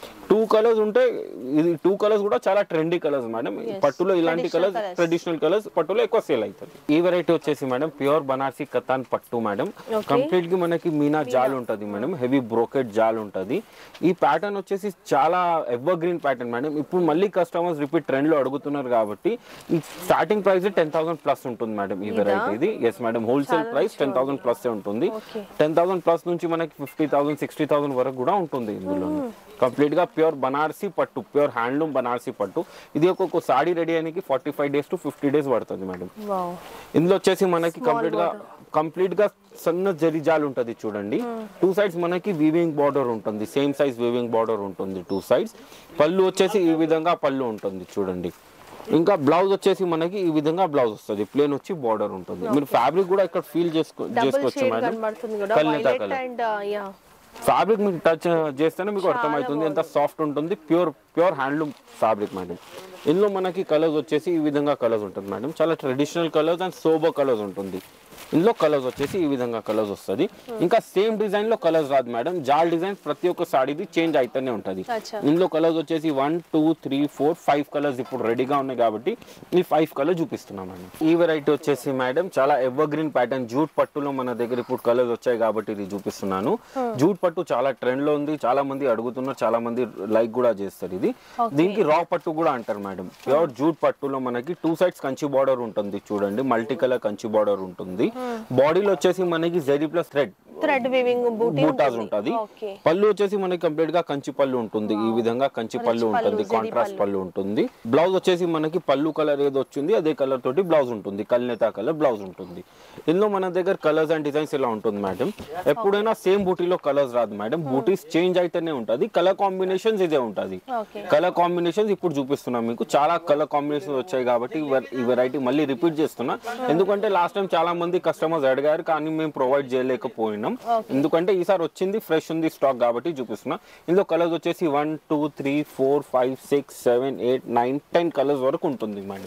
టూ కలర్స్ ఉంటే ఇది టూ కలర్స్ కూడా చాలా ట్రెండీ కలర్స్ మేడం పట్టులో ఇలాంటి Traditional colours colours. Traditional colours పట్టులో ఎక్కువ సేల్ అవుతుంది ఈ వెరైటీ వచ్చేసి మేడం ప్యూర్ బనార్సీ కతాన్ పట్టు మేడం Okay. కంప్లీట్ గా మనకి మీనా జాల్ ఉంటది మేడం హెవీ బ్రోకెట్ జాల్ ఉంటది ఈ ప్యాటర్న్ వచ్చేసి చాలా ఎవర్ గ్రీన్ ప్యాటర్న్ మేడం ఇప్పుడు మళ్ళీ కస్టమర్స్ రిపీట్ ట్రెండ్ లో అడుగుతున్నారు కాబట్టి ఈ starting price ten thousand plus ఉంటుంది మేడం ఈ వెరైటీ ఇది yes madam wholesale price ten thousand plus ఉంటుంది Okay. టెన్ థౌసండ్ ప్లస్ నుంచి మనకి ఫిఫ్టీ థౌసండ్ సిక్స్టీ థౌసండ్ వరకు కూడా ఉంటుంది ఇందులో కంప్లీట్ గా ప్యూర్ బనారసి పట్టు ప్యూర్ హ్యాండ్లూమ్ బనారసి పట్టు ఇది ఒక్కొక్క సాడీ రెడీ అయ్యడానికి forty five days to fifty days పడుతుంది మేడం వావ్ ఇందులో వచ్చేసి మనకి కంప్లీట్ గా కంప్లీట్ గా సన్న జరిజాలు ఉంటది చూడండి టూ సైడ్స్ మనకి వీవింగ్ బార్డర్ ఉంటుంది సేమ్ సైజ్ వీవింగ్ బార్డర్ ఉంటుంది టూ సైడ్స్ పళ్ళు వచ్చేసి ఈ విధంగా పళ్ళు ఉంటుంది చూడండి ఇంకా బ్లౌజ్ వచ్చేసి మనకి ఈ విధంగా బ్లౌజ్ వస్తుంది ప్లేన్ వచ్చి బార్డర్ ఉంటుంది మీరు ఫ్యాబ్రిక్ కూడా ఇక్కడ ఫీల్ చేసుకో డబుల్ చేసుకోవచ్చు షేడ్ మేడం కనబడుతుంది కూడా కల్నేత వైలెట్ కలర్ అండ్ యా ఫ్యాబ్రిక్ మీకు టచ్ చేస్తేనే మీకు అర్థమవుతుంది ఎంత సాఫ్ట్ ఉంటుంది pure pure handloom fabric madam ఇందులో మనకి కలర్స్ వచ్చేసి ఈ విధంగా కలర్స్ ఉంటుంది మేడం చాలా traditional colours and sober colours ఉంటుంది ఇందులో కలర్స్ వచ్చేసి ఈ విధంగా కలర్స్ వస్తుంది ఇంకా సేమ్ డిజైన్ లో కలర్స్ రాదు మేడం జాల్ డిజైన్ ప్రతి ఒక్క సాడీది చేంజ్ అయితేనే ఉంటుంది అచ్చా. ఇందులో కలర్స్ వచ్చేసి one two three four five colours ఇప్పుడు రెడీగా ఉన్నాయి కాబట్టి ఈ ఫైవ్ కలర్ చూపిస్తున్నాం మేడం ఈ వెరైటీ వచ్చేసి మేడం చాలా ఎవర్ గ్రీన్ ప్యాటర్న్ జూట్ పట్టులో మన దగ్గర ఇప్పుడు కలర్స్ వచ్చాయి కాబట్టి ఇది చూపిస్తున్నాను జూట్ పట్టు చాలా ట్రెండ్ లో ఉంది చాలా మంది అడుగుతున్నారు చాలా మంది లైక్ కూడా చేస్తారు ఇది దీనికి రా పట్టు కూడా అంటారు మేడం ప్యూర్ జూట్ పట్టులో మనకి టూ సైడ్స్ కంచి బార్డర్ ఉంటుంది చూడండి మల్టీ కలర్ కంచి బార్డర్ ఉంటుంది బాడీలో వచ్చేసి మనకి zari plus thread thread weaving బూటీ బూటాస్ ఉంటుంది ఓకే పళ్ళు వచ్చేసి మనకి కంప్లీట్ గా కంచి పళ్ళు ఉంటుంది ఈ విధంగా కంచి పళ్ళు పళ్ళు, ఉంటుంది జరీ కాంట్రాస్ట్ పళ్ళు ఉంటుంది బ్లౌజ్ వచ్చేసి మనకి పళ్ళు కలర్ ఏది వచ్చింది అదే కలర్ తోటి బ్లౌజ్ ఉంటుంది కల్నేత కలర్ బ్లౌజ్ ఉంటుంది ఇందులో మన దగ్గర కలర్స్ అండ్ డిజైన్స్ ఇలా ఉంటుంది మేడం ఎప్పుడైనా సేమ్ బూటీలో కలర్స్ రాదు మేడం బూటీస్ చేంజ్ అయితేనే ఉంటుంది కలర్ కాంబినేషన్స్ ఇదే ఉంటుంది ఓకే కలర్ కాంబినేషన్స్ ఇప్పుడు చూపిస్తున్నాం మీకు చాలా కలర్ కాంబినేషన్స్ వచ్చాయి కాబట్టి ఈ వెర- ఈ వెరైటీ మళ్ళీ రిపీట్ చేస్తున్నా ఎందుకంటే లాస్ట్ టైం చాలా మంది కస్టమర్స్ అడిగారు కానీ మేము ప్రొవైడ్ చేయలేకపోయినాం ఎందుకంటే ఈసారి వచ్చింది ఫ్రెష్ ఉంది స్టాక్ కాబట్టి చూపిస్తున్నా ఇందులో కలర్స్ వచ్చేసి one two three four five six seven eight nine ten colours వరకు ఉంటుంది మేడం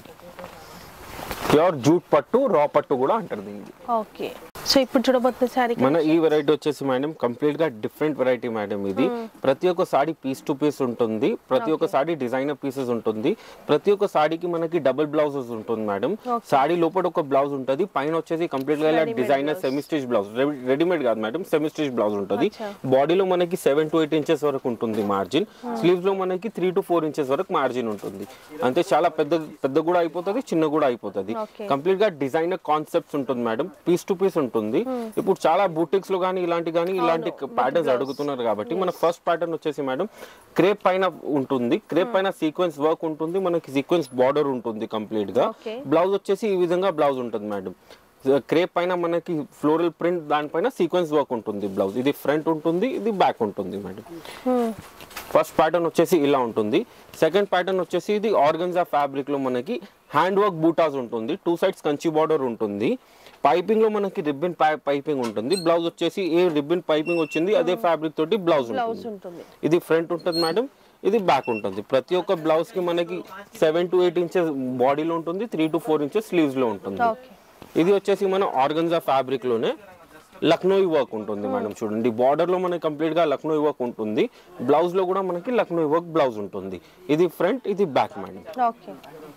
ప్యూర్ జూట్ పట్టు రా పట్టు కూడా అంటారు దీనికి ఓకే సో ఇప్పుడు చూడబోతున్న శారీ మన ఈ వెరైటీ వచ్చేసి మేడం కంప్లీట్ గా డిఫరెంట్ వెరైటీ మేడం ఇది ప్రతి ఒక్క సాడీ పీస్ టు పీస్ ఉంటుంది ప్రతి ఒక్క సాడీ డిజైనర్ పీసెస్ ఉంటుంది ప్రతి ఒక్క సాడీకి మనకి డబుల్ బ్లౌజెస్ ఉంటుంది మేడం సాడీ లోపల ఒక బ్లౌజ్ ఉంటుంది పైన వచ్చేసి కంప్లీట్ గా designer semi stitch blouse readymade కాదు మేడం సెమీ స్టిచ్ బ్లౌజ్ ఉంటుంది బాడీలో మనకి సెవెన్ టు ఎయిట్ ఇంచెస్ వరకు ఉంటుంది మార్జిన్ స్లీవ్స్ లో మనకి త్రీ టు ఫోర్ ఇంచెస్ వరకు మార్జిన్ ఉంటుంది అంతే చాలా పెద్ద పెద్ద కూడా అయిపోతుంది చిన్న కూడా అయిపోతుంది Okay. కంప్లీట్ గా డిజైనర్ కాన్సెప్ట్స్ ఉంటుంది మేడం పీస్ టు పీస్ ఉంటుంది ఇప్పుడు చాలా బూటిక్స్ లో కానీ ఇలాంటి కానీ ఇలాంటి ప్యాటర్న్స్ అడుగుతున్నారు కాబట్టి మన ఫస్ట్ ప్యాటర్న్ వచ్చేసి మేడం క్రేప్ పైన ఉంటుంది క్రేప్ పైన సీక్వెన్స్ వర్క్ ఉంటుంది మనకి సీక్వెన్స్ బార్డర్ ఉంటుంది కంప్లీట్ గా Okay. బ్లౌజ్ వచ్చేసి ఈ విధంగా బ్లౌజ్ ఉంటుంది మేడం క్రేప్ పైన మనకి ఫ్లోరల్ ప్రింట్ దానిపైన సీక్వెన్స్ వర్క్ ఉంటుంది బ్లౌజ్ ఇది ఫ్రంట్ ఉంటుంది ఇది బ్యాక్ ఉంటుంది మేడం ఫస్ట్ ప్యాటర్న్ వచ్చేసి ఇలా ఉంటుంది సెకండ్ ప్యాటర్న్ వచ్చేసి ఇది ఆర్గన్జా ఫ్యాబ్రిక్ లో మనకి హ్యాండ్ వర్క్ బూటాస్ ఉంటుంది టూ సైడ్స్ కంచి బార్డర్ ఉంటుంది పైపింగ్ లో మనకి రిబ్బన్ పైపింగ్ ఉంటుంది బ్లౌజ్ వచ్చేసి ఏ రిబ్బన్ పైపింగ్ వచ్చింది అదే ఫ్యాబ్రిక్ తోటి బ్లౌజ్ బ్లౌజ్ ఉంటుంది ఉంటుంది ఇది ఫ్రంట్ ఉంటుంది మేడం ఇది బ్యాక్ ఉంటుంది ప్రతి ఒక్క బ్లౌజ్ కి మనకి సెవెన్ టు ఎయిట్ ఇంచెస్ బాడీలో ఉంటుంది three to four inches sleeves లో ఉంటుంది ఓకే ఇది వచ్చేసి మన ఆర్గన్జా ఫ్యాబ్రిక్ లోనే లక్నోయి వర్క్ ఉంటుంది మేడం చూడండి బార్డర్ లో మనకి కంప్లీట్ గా లక్నోయి వర్క్ ఉంటుంది బ్లౌజ్ లో కూడా మనకి లక్నోయి వర్క్ బ్లౌజ్ ఉంటుంది ఇది ఫ్రంట్ ఇది బ్యాక్ మేడం ఓకే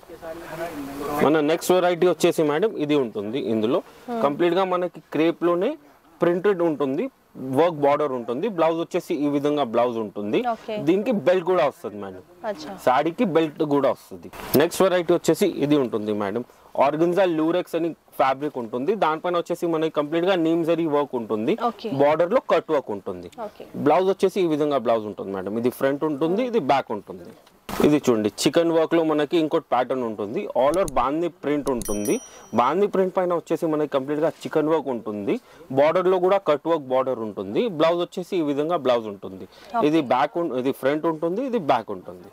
మన నెక్స్ట్ వెరైటీ వచ్చేసి మేడం ఇది ఉంటుంది ఇందులో కంప్లీట్ గా మనకి క్రేప్ లోనే ప్రింటెడ్ ఉంటుంది వర్క్ బార్డర్ ఉంటుంది బ్లౌజ్ వచ్చేసి ఈ విధంగా బ్లౌజ్ ఉంటుంది Okay. దీనికి బెల్ట్ కూడా వస్తుంది మేడం అచ్చా సాడీకి బెల్ట్ కూడా వస్తుంది నెక్స్ట్ వెరైటీ వచ్చేసి ఇది ఉంటుంది మేడం ఆర్గన్జా లూరెక్స్ అని ఫ్యాబ్రిక్ ఉంటుంది దానిపైన వచ్చేసి మనకి కంప్లీట్ గా నీమ్ జరీ వర్క్ ఉంటుంది Okay. బార్డర్ లో కట్ వర్క్ ఉంటుంది ఓకే బ్లౌజ్ వచ్చేసి ఈ విధంగా బ్లౌజ్ ఉంటుంది మేడం ఇది ఫ్రంట్ ఉంటుంది ఇది బ్యాక్ ఉంటుంది ఇది చూడండి చికెన్ వర్క్ లో మనకి ఇంకోటి ప్యాటర్న్ ఉంటుంది ఆల్ ఓవర్ బాందీ ప్రింట్ ఉంటుంది బాందీ ప్రింట్ పైన వచ్చేసి మనకి కంప్లీట్ గా చికెన్ వర్క్ ఉంటుంది బార్డర్ లో కూడా కట్ వర్క్ బార్డర్ ఉంటుంది బ్లౌజ్ వచ్చేసి ఈ విధంగా బ్లౌజ్ ఉంటుంది ఇది బ్యాక్ ఇది ఫ్రంట్ ఉంటుంది ఇది బ్యాక్ ఉంటుంది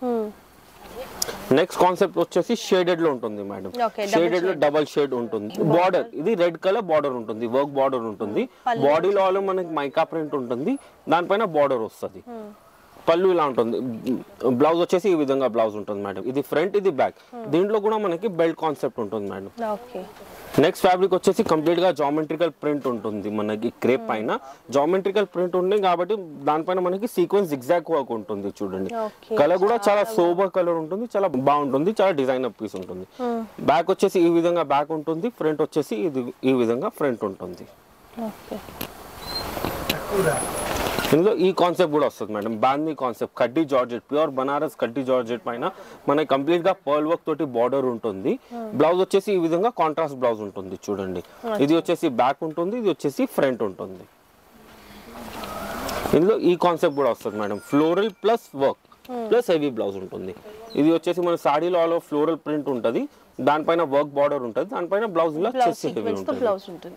నెక్స్ట్ కాన్సెప్ట్ వచ్చేసి షేడెడ్ లో ఉంటుంది మేడం Okay, double షేడెడ్ లో డబల్ షేడ్ ఉంటుంది బార్డర్ ఇది రెడ్ కలర్ బార్డర్ ఉంటుంది వర్క్ బార్డర్ ఉంటుంది బాడీలో ఆల్ మనకి మైకా ప్రింట్ ఉంటుంది దానిపైన బార్డర్ వస్తుంది పళ్ళు ఇలా ఉంటుంది బ్లౌజ్ వచ్చేసి ఈ విధంగా బ్లౌజ్ ఉంటుంది మేడం ఇది ఫ్రంట్ ఇది బ్యాక్ దీంట్లో కూడా మనకి బెల్ట్ కాన్సెప్ట్ ఉంటుంది మేడం ఓకే నెక్స్ట్ ఫ్యాబ్రిక్ వచ్చేసి కంప్లీట్ గా జామెట్రికల్ ప్రింట్ ఉంటుంది మనకి క్రేప్ పైన జామెట్రికల్ ప్రింట్ ఉంది కాబట్టి దానిపైన మనకి సీక్వెన్స్ ఎగ్జాక్ట్ వర్క్ ఉంటుంది చూడండి Okay. కలర్ కూడా చాలా సోబర్ కలర్ ఉంటుంది చాలా బాగుంటుంది చాలా డిజైనర్ పీస్ ఉంటుంది బ్యాక్ వచ్చేసి ఈ విధంగా బ్యాక్ ఉంటుంది ఫ్రంట్ వచ్చేసి ఇది ఈ విధంగా ఫ్రంట్ ఉంటుంది ఓకే ఇందులో ఈ కాన్సెప్ట్ కూడా వస్తుంది మేడం బాందీ కాన్సెప్ట్ కడ్డీ జార్జెట్ ప్యూర్ బనారస్ కడ్డీ జార్జెట్ పైన మనకి కంప్లీట్ గా పర్ల్ వర్క్ తోటి బార్డర్ ఉంటుంది బ్లౌజ్ వచ్చేసి ఈ విధంగా కాంట్రాస్ట్ బ్లౌజ్ ఉంటుంది చూడండి ఇది వచ్చేసి బ్యాక్ ఉంటుంది ఇది వచ్చేసి ఫ్రంట్ ఉంటుంది ఇందులో ఈ కాన్సెప్ట్ కూడా వస్తుంది madam floral plus work plus heavy blouse ఉంటుంది ఇది వచ్చేసి మన సాడీలో ఆల్ ఫ్లోరల్ ప్రింట్ ఉంటుంది దానిపైన వర్క్ బార్డర్ ఉంటుంది దానిపైన బ్లౌజ్ ఇలా బ్లౌజ్ చెస్ట్ హెవీ సీక్వెన్స్ తో ఉంటుంది బ్లౌజ్ ఉంటుంది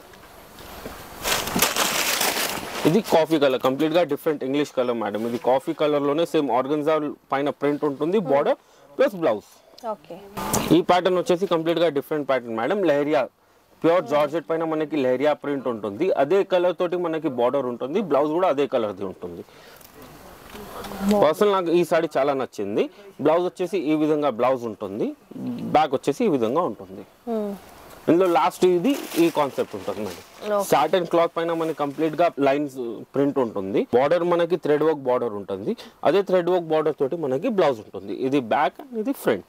ఇది కాఫీ కలర్ కంప్లీట్ గా డిఫరెంట్ ఇంగ్లీష్ కలర్ మేడం ఇది కాఫీ కలర్ లోనే సేమ్ ఆర్గన్జా పైన ప్రింట్ ఉంటుంది బార్డర్ ప్లస్ బ్లౌజ్ ఓకే ఈ ప్యాటర్న్ వచ్చేసి కంప్లీట్ గా డిఫరెంట్ ప్యాటర్న్ మేడం లెహరియా ప్యూర్ జార్జెట్ పైన మనకి లెహరియా ప్రింట్ ఉంటుంది అదే కలర్ తోటి మనకి బార్డర్ ఉంటుంది బ్లౌజ్ కూడా అదే కలర్ ది ఉంటుంది పర్సనల్ నాకు ఈ సారీ చాలా నచ్చింది బ్లౌజ్ వచ్చేసి ఈ విధంగా బ్లౌజ్ ఉంటుంది బ్యాక్ వచ్చేసి ఈ విధంగా ఉంటుంది ఇందులో లాస్ట్ ఇది ఈ కాన్సెప్ట్ ఉంటుంది మేడం Okay. సాటన్ క్లాత్ పైన మనకి కంప్లీట్ గా లైన్స్ ప్రింట్ ఉంటుంది బార్డర్ మనకి థ్రెడ్ వర్క్ బార్డర్ ఉంటుంది అదే థ్రెడ్ వర్క్ బార్డర్ తోటి మనకి బ్లౌజ్ ఉంటుంది ఇది బ్యాక్ ఇది ఫ్రంట్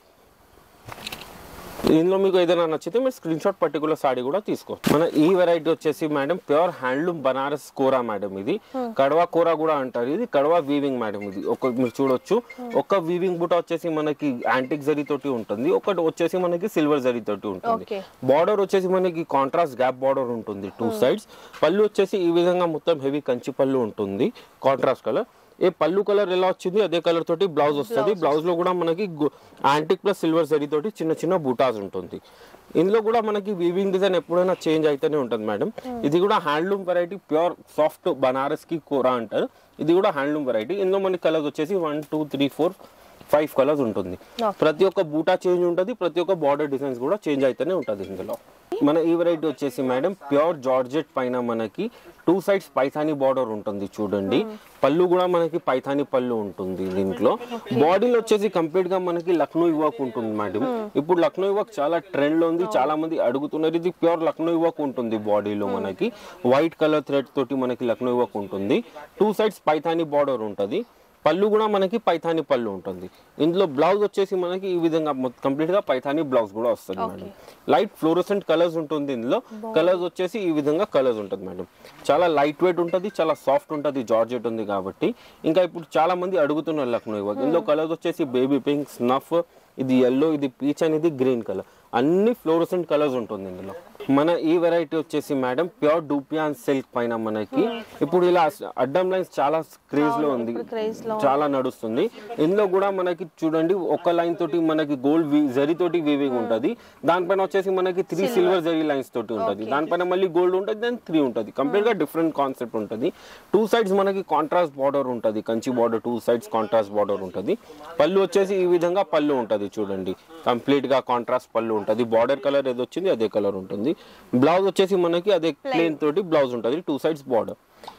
ఇందులో మీకు ఏదైనా నచ్చితే మీరు స్క్రీన్ షాట్ పర్టికులర్ సాడీ కూడా తీసుకోవచ్చు మన ఈ వెరైటీ వచ్చేసి మేడం ప్యూర్ హ్యాండ్లూమ్ బనారస్ కూర మేడం ఇది కడవా కూర కూడా అంటారు ఇది కడవా వీవింగ్ మేడం ఇది ఒక మీరు చూడొచ్చు ఒక వీవింగ్ బుట్ట వచ్చేసి మనకి యాంటిక్ జరీ తోటి ఉంటుంది ఒకటి వచ్చేసి మనకి సిల్వర్ జరీ తోటి ఉంటుంది Okay. బార్డర్ వచ్చేసి మనకి కాంట్రాస్ట్ గ్యాప్ బార్డర్ ఉంటుంది టూ సైడ్స్ పళ్ళు వచ్చేసి ఈ విధంగా మొత్తం హెవీ కంచి పళ్ళు ఉంటుంది కాంట్రాస్ట్ కలర్ ఏ పళ్ళు కలర్ ఎలా వచ్చింది అదే కలర్ తోటి బ్లౌజ్ వస్తుంది బ్లౌజ్ లో కూడా మనకి యాంటిక్ ప్లస్ సిల్వర్ జరీ తోటి చిన్న చిన్న బూటాస్ ఉంటుంది ఇందులో కూడా మనకి వీవింగ్ డిజైన్ ఎప్పుడైనా చేంజ్ అయితేనే ఉంటుంది మేడం ఇది కూడా handloom variety pure soft Banaras కి కూర అంటారు ఇది కూడా హ్యాండ్లూమ్ వెరైటీ ఇందులో మనకి కలర్స్ వచ్చేసి one two three four five colours ఉంటుంది Okay. ప్రతి ఒక్క బూటా చేంజ్ ఉంటుంది ప్రతి ఒక్క బార్డర్ డిజైన్స్ కూడా చేంజ్ అయితేనే ఉంటుంది ఇందులో మన ఈ వెరైటీ వచ్చేసి మేడం ప్యూర్ జార్జెట్ పైన మనకి టూ సైడ్స్ పైథానీ బార్డర్ ఉంటుంది చూడండి పళ్ళు కూడా మనకి పైథానీ పళ్ళు ఉంటుంది దీంట్లో బాడీలో వచ్చేసి కంప్లీట్ గా మనకి లక్నో వర్క్ ఉంటుంది మేడం ఇప్పుడు లక్నో వర్క్ చాలా ట్రెండ్ లో ఉంది చాలా మంది అడుగుతున్నారు ఇది ప్యూర్ లక్నో వర్క్ ఉంటుంది బాడీలో మనకి వైట్ కలర్ థ్రెడ్ తోటి మనకి లక్నో వర్క్ ఉంటుంది టూ సైడ్స్ పైథానీ బార్డర్ ఉంటుంది పళ్ళు కూడా మనకి పైథానీ పళ్ళు ఉంటుంది ఇందులో బ్లౌజ్ వచ్చేసి మనకి ఈ విధంగా కంప్లీట్ గా పైథానీ బ్లౌజ్ కూడా వస్తుంది మేడం లైట్ ఫ్లోరోసెంట్ కలర్స్ ఉంటుంది ఇందులో కలర్స్ వచ్చేసి ఈ విధంగా కలర్స్ ఉంటుంది మేడం చాలా లైట్ వెయిట్ ఉంటుంది చాలా సాఫ్ట్ ఉంటుంది జార్జెట్ ఉంది కాబట్టి ఇంకా ఇప్పుడు చాలా మంది అడుగుతున్నారు లక్నో ఇవ్వ ఇందులో కలర్స్ వచ్చేసి బేబీ పింక్ స్నఫ్ ఇది ఎల్లో ఇది పీచ్ అనేది గ్రీన్ కలర్ అన్ని ఫ్లోరోసెంట్ కలర్స్ ఉంటుంది ఇందులో మన ఈ వెరైటీ వచ్చేసి మేడం ప్యూర్ డూపియాన్ సిల్క్ పైన మనకి ఇప్పుడు ఇలా అడ్డం లైన్స్ చాలా క్రేజ్ లో ఉంది ఇప్పుడు craze లో చాలా నడుస్తుంది ఇందులో కూడా మనకి చూడండి ఒక లైన్ తోటి మనకి గోల్డ్ జరీ తోటి వీవింగ్ ఉంటది దానిపైన వచ్చేసి మనకి త్రీ సిల్వర్ జరీ లైన్స్ తోటి ఉంటది దానిపైన మళ్ళీ గోల్డ్ ఉంటది దాని త్రీ ఉంటది కంప్లీట్ గా డిఫరెంట్ కాన్సెప్ట్ ఉంటది టూ సైడ్స్ మనకి కాంట్రాస్ట్ బార్డర్ ఉంటది Kanchi border two sides contrast border ఉంటది పళ్ళు వచ్చేసి ఈ విధంగా పళ్ళు ఉంటది చూడండి కంప్లీట్ గా కాంట్రాస్ట్ పళ్ళు ఉంటది బార్డర్ కలర్ ఏది వచ్చింది అదే కలర్ ఉంటుంది బ్లౌజ్ వచ్చేసి మనకి అదే ప్లేన్ తోటి బ్లౌజ్ ఉంటది టూ సైడ్స్ బార్డర్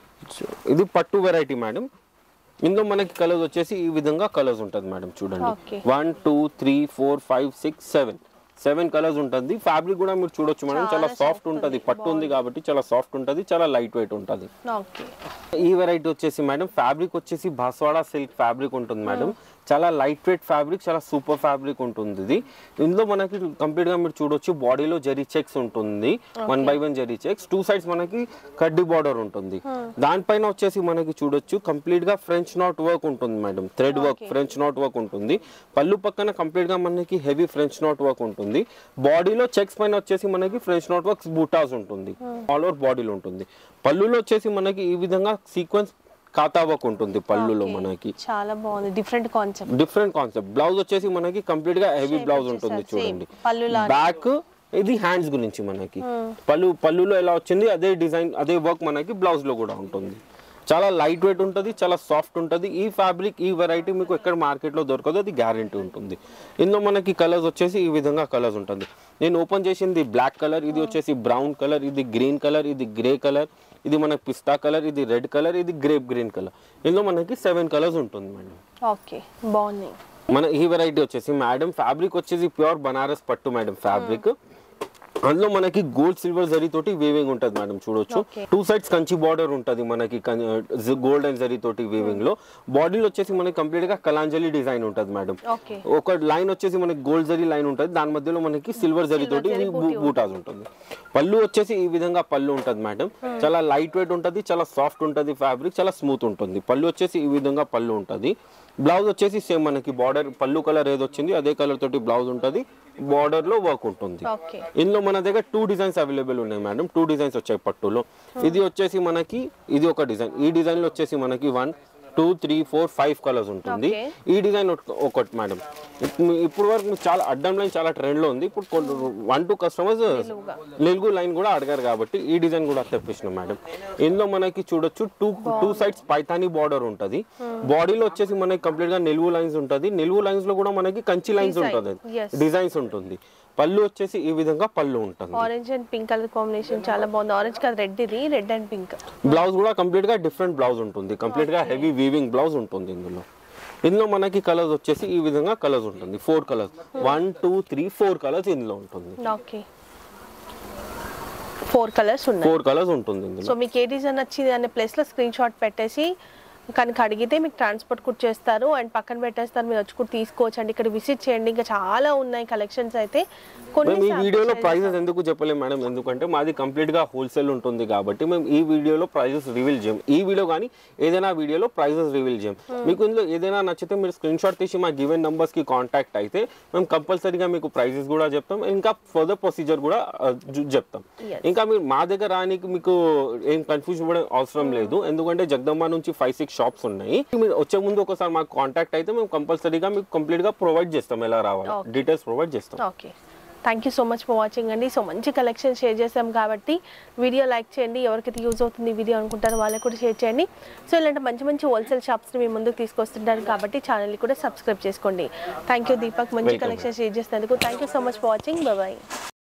ఇది పట్టు వెరైటీ మేడం ఇందులో మనకి కలర్స్ వచ్చేసి ఈ విధంగా కలర్స్ ఉంటుంది మేడం చూడండి Okay. One two three four five six seven seven colours ఉంటుంది ఫ్యాబ్రిక్ కూడా మీరు చూడొచ్చు మేడం చాలా సాఫ్ట్ ఉంటుంది పట్టు ఉంది కాబట్టి చాలా సాఫ్ట్ ఉంటుంది చాలా లైట్ వెయిట్ ఉంటుంది ఓకే ఈ వెరైటీ వచ్చేసి మేడం ఫ్యాబ్రిక్ వచ్చేసి బాస్వాడా సిల్క్ ఫ్యాబ్రిక్ ఉంటుంది మేడం చాలా లైట్ వెయిట్ ఫ్యాబ్రిక్ చాలా సూపర్ ఫ్యాబ్రిక్ ఉంటుంది ఇది ఇందులో మనకి కంప్లీట్ గా మీరు చూడొచ్చు బాడీలో జరీ చెక్స్ ఉంటుంది one by one zari checks two sides మనకి కడ్డీ బార్డర్ ఉంటుంది దానిపైన వచ్చేసి మనకి చూడొచ్చు కంప్లీట్ గా ఫ్రెంచ్ నాట్ వర్క్ ఉంటుంది madam thread work French knot work ఉంటుంది పళ్ళు పక్కన కంప్లీట్ గా మనకి హెవీ ఫ్రెంచ్ నాట్ వర్క్ ఉంటుంది బాడీలో చెక్స్ పైన వచ్చేసి మనకి ఫ్రెంచ్ నాట్ వర్క్ బూటాస్ ఉంటుంది ఆల్ ఓవర్ బాడీలో ఉంటుంది పళ్ళులో వచ్చేసి మనకి ఈ విధంగా సీక్వెన్స్ ఖాతా వర్క్ ఉంటుంది పళ్ళులో మనకి చాలా బాగుంది different concept different concept blouse వచ్చేసి మనకి కంప్లీట్ గా హెవీ బ్లౌజ్ ఉంటుంది వచ్చేసరి చూడండి same. పళ్ళు లాగా. బ్యాక్ ఇది హ్యాండ్స్ గురించి మనకి పళ్ళు పళ్ళులో ఎలా వచ్చింది అదే డిజైన్ అదే వర్క్ మనకి బ్లౌజ్ లో కూడా ఉంటుంది చాలా లైట్ వెయిట్ ఉంటుంది చాలా సాఫ్ట్ ఉంటుంది ఈ ఫ్యాబ్రిక్ ఈ వెరైటీ మీకు ఎక్కడ మార్కెట్లో దొరకదు అది గ్యారంటీ ఉంటుంది ఇందులో మనకి కలర్స్ వచ్చేసి ఈ విధంగా కలర్స్ ఉంటుంది నేను ఓపెన్ చేసింది బ్లాక్ కలర్ ఇది వచ్చేసి బ్రౌన్ కలర్ ఇది గ్రీన్ కలర్ ఇది గ్రే కలర్ ఇది మనకి పిస్తా కలర్ ఇది రెడ్ కలర్ ఇది గ్రేప్ గ్రీన్ కలర్ ఇందులో మనకి సెవెన్ కలర్స్ ఉంటుంది మేడం ఓకే బాగున్నాయి మన ఈ వెరైటీ వచ్చేసి మేడం ఫ్యాబ్రిక్ వచ్చేసి ప్యూర్ బనారస్ పట్టు మేడం ఫ్యాబ్రిక్ అందులో మనకి గోల్డ్ సిల్వర్ జరీ తోటి వేవింగ్ ఉంటది మేడం చూడొచ్చు Okay. Two sides Kanchi border ఉంటది మనకి గోల్డ్ అండ్ జరీ తోటి వేవింగ్ లో బాడీలో వచ్చేసి మనకి కంప్లీట్ గా కలాంజలి డిజైన్ ఉంటది మేడం ఓకే ఒక లైన్ వచ్చేసి మనకి గోల్డ్ జరీ లైన్ ఉంటుంది దాని మధ్యలో మనకి సిల్వర్ జరీ తోటి జరీ బూ- బూటీ బూటాస్ ఉంటుంది పళ్ళు వచ్చేసి ఈ విధంగా పళ్ళు ఉంటుంది మేడం చాలా లైట్ వెయిట్ ఉంటుంది చాలా సాఫ్ట్ ఉంటుంది ఫ్యాబ్రిక్ చాలా స్మూత్ ఉంటుంది పళ్ళు వచ్చేసి ఈ విధంగా పళ్ళు ఉంటుంది బ్లౌజ్ వచ్చేసి సేమ్ మనకి బార్డర్ పళ్ళు కలర్ ఏది వచ్చింది అదే కలర్ తోటి బ్లౌజ్ ఉంటుంది బార్డర్ లో వర్క్ ఉంటుంది ఓకే ఇందులో మన దగ్గర టూ డిజైన్స్ అవైలబుల్ ఉన్నాయి మేడం టూ డిజైన్స్ వచ్చాయి పట్టులో ఇది వచ్చేసి మనకి ఇది ఒక డిజైన్ ఈ డిజైన్ లో వచ్చేసి మనకి one two three four five colours ఉంటుంది Okay. ఈ డిజైన్ ఒకటి మేడం ఇప్పుడు వరకు మీకు చాలా అడ్డం లైన్ చాలా ట్రెండ్ లో ఉంది ఇప్పుడు కొన్ని వన్ టూ కస్టమర్స్ నిలుగు లైన్ కూడా అడిగారు కాబట్టి ఈ డిజైన్ కూడా తెప్పించినాం మేడం ఇందులో మనకి చూడొచ్చు two two sides Paithani border ఉంటది బాడీలో వచ్చేసి మనకి కంప్లీట్ గా నిలువు లైన్స్ ఉంటది నిలువు లైన్స్ లో కూడా మనకి కంచి లైన్స్ Design. ఉంటుంది Yes. డిజైన్స్ ఉంటుంది పళ్ళు వచ్చేసి ఈ విధంగా పళ్ళు ఉంటుంది orange and pink colour combination చాలా బాగుంది ఆరెంజ్ కాదు రెడ్ ఇది రెడ్ అండ్ పింక్ బ్లౌజ్ కూడా కంప్లీట్ గా డిఫరెంట్ బ్లౌజ్ ఉంటుంది కంప్లీట్ గా హెవీ వీవింగ్ బ్లౌజ్ ఉంటుంది ఇందులో ఇందులో మనకి కలర్స్ వచ్చేసి ఈ విధంగా కలర్స్ ఉంటుంది four colours one two three four colours ఇందులో ఉంటుంది ఓకే ఫోర్ కలర్స్ ఉన్నాయి ఫోర్ కలర్స్ ఉంటుంది ఇందులో సో మీకు ఏ డిజైన్ నచ్చింది అనే ప్లేస్లో స్క్రీన్ షాట్ పెట్టేసి కనుక అడిగితే మీకు ట్రాన్స్పోర్ట్ కూడా చేస్తారు అండ్ పక్కన పెట్టేస్తారు మీరు వచ్చి కూడా తీసుకోవచ్చు అండి ఇక్కడ విజిట్ చేయండి ఇంకా చాలా ఉన్నాయి కలెక్షన్స్ అయితే కొన్ని మేము ఈ samples వీడియోలో share ప్రైజెస్ ఎందుకు చెప్పలేము మేడం ఎందుకంటే మాది కంప్లీట్ గా హోల్సేల్ ఉంటుంది కాబట్టి మేము ఈ వీడియోలో ప్రైజెస్ రివీల్ చేయం ఈ వీడియో కానీ ఏదైనా వీడియోలో ప్రైజెస్ రివీల్ చేయం మీకు ఇందులో ఏదైనా నచ్చితే మీరు స్క్రీన్ షాట్ తీసి మా గివెన్ నంబర్స్ కి కాంటాక్ట్ అయితే మేము కంపల్సరీగా మీకు ప్రైజెస్ కూడా చెప్తాం ఇంకా ఫర్దర్ ప్రొసీజర్ కూడా ఆ, జు- చెప్తాం Yes. ఇంకా మీరు మా దగ్గర రానికి మీకు ఏం కన్ఫ్యూజన్ కూడా అవసరం లేదు ఎందుకంటే జగదంబ నుంచి ఫైవ్ సిక్స్ షాప్స్ ఉన్నాయి మీరు వచ్చే ముందు ఒకసారి మాకు కాంటాక్ట్ అయితే మేము కంపల్సరీగా మీకు కంప్లీట్ గా ప్రొవైడ్ చేస్తాం ఎలా రావాలి Okay. డీటెయిల్స్ ప్రొవైడ్ చేస్తాం okay thank you so much for watching అండి సో మంచి కలెక్షన్ షేర్ చేసాం కాబట్టి వీడియో లైక్ చేయండి ఎవరికైతే యూజ్ అవుతుంది ఈ వీడియో అనుకుంటారో వాళ్ళకి కూడా షేర్ చేయండి సో ఇలాంటి మంచి మంచి హోల్సేల్ షాప్స్ని మీ ముందుకు తీసుకొస్తుంటారు కాబట్టి ఛానల్ని కూడా సబ్స్క్రైబ్ చేసుకోండి థ్యాంక్ యూ దీపక్ మంచి Welcome. కలెక్షన్ షేర్ చేసినందుకు thank you so much for watching bye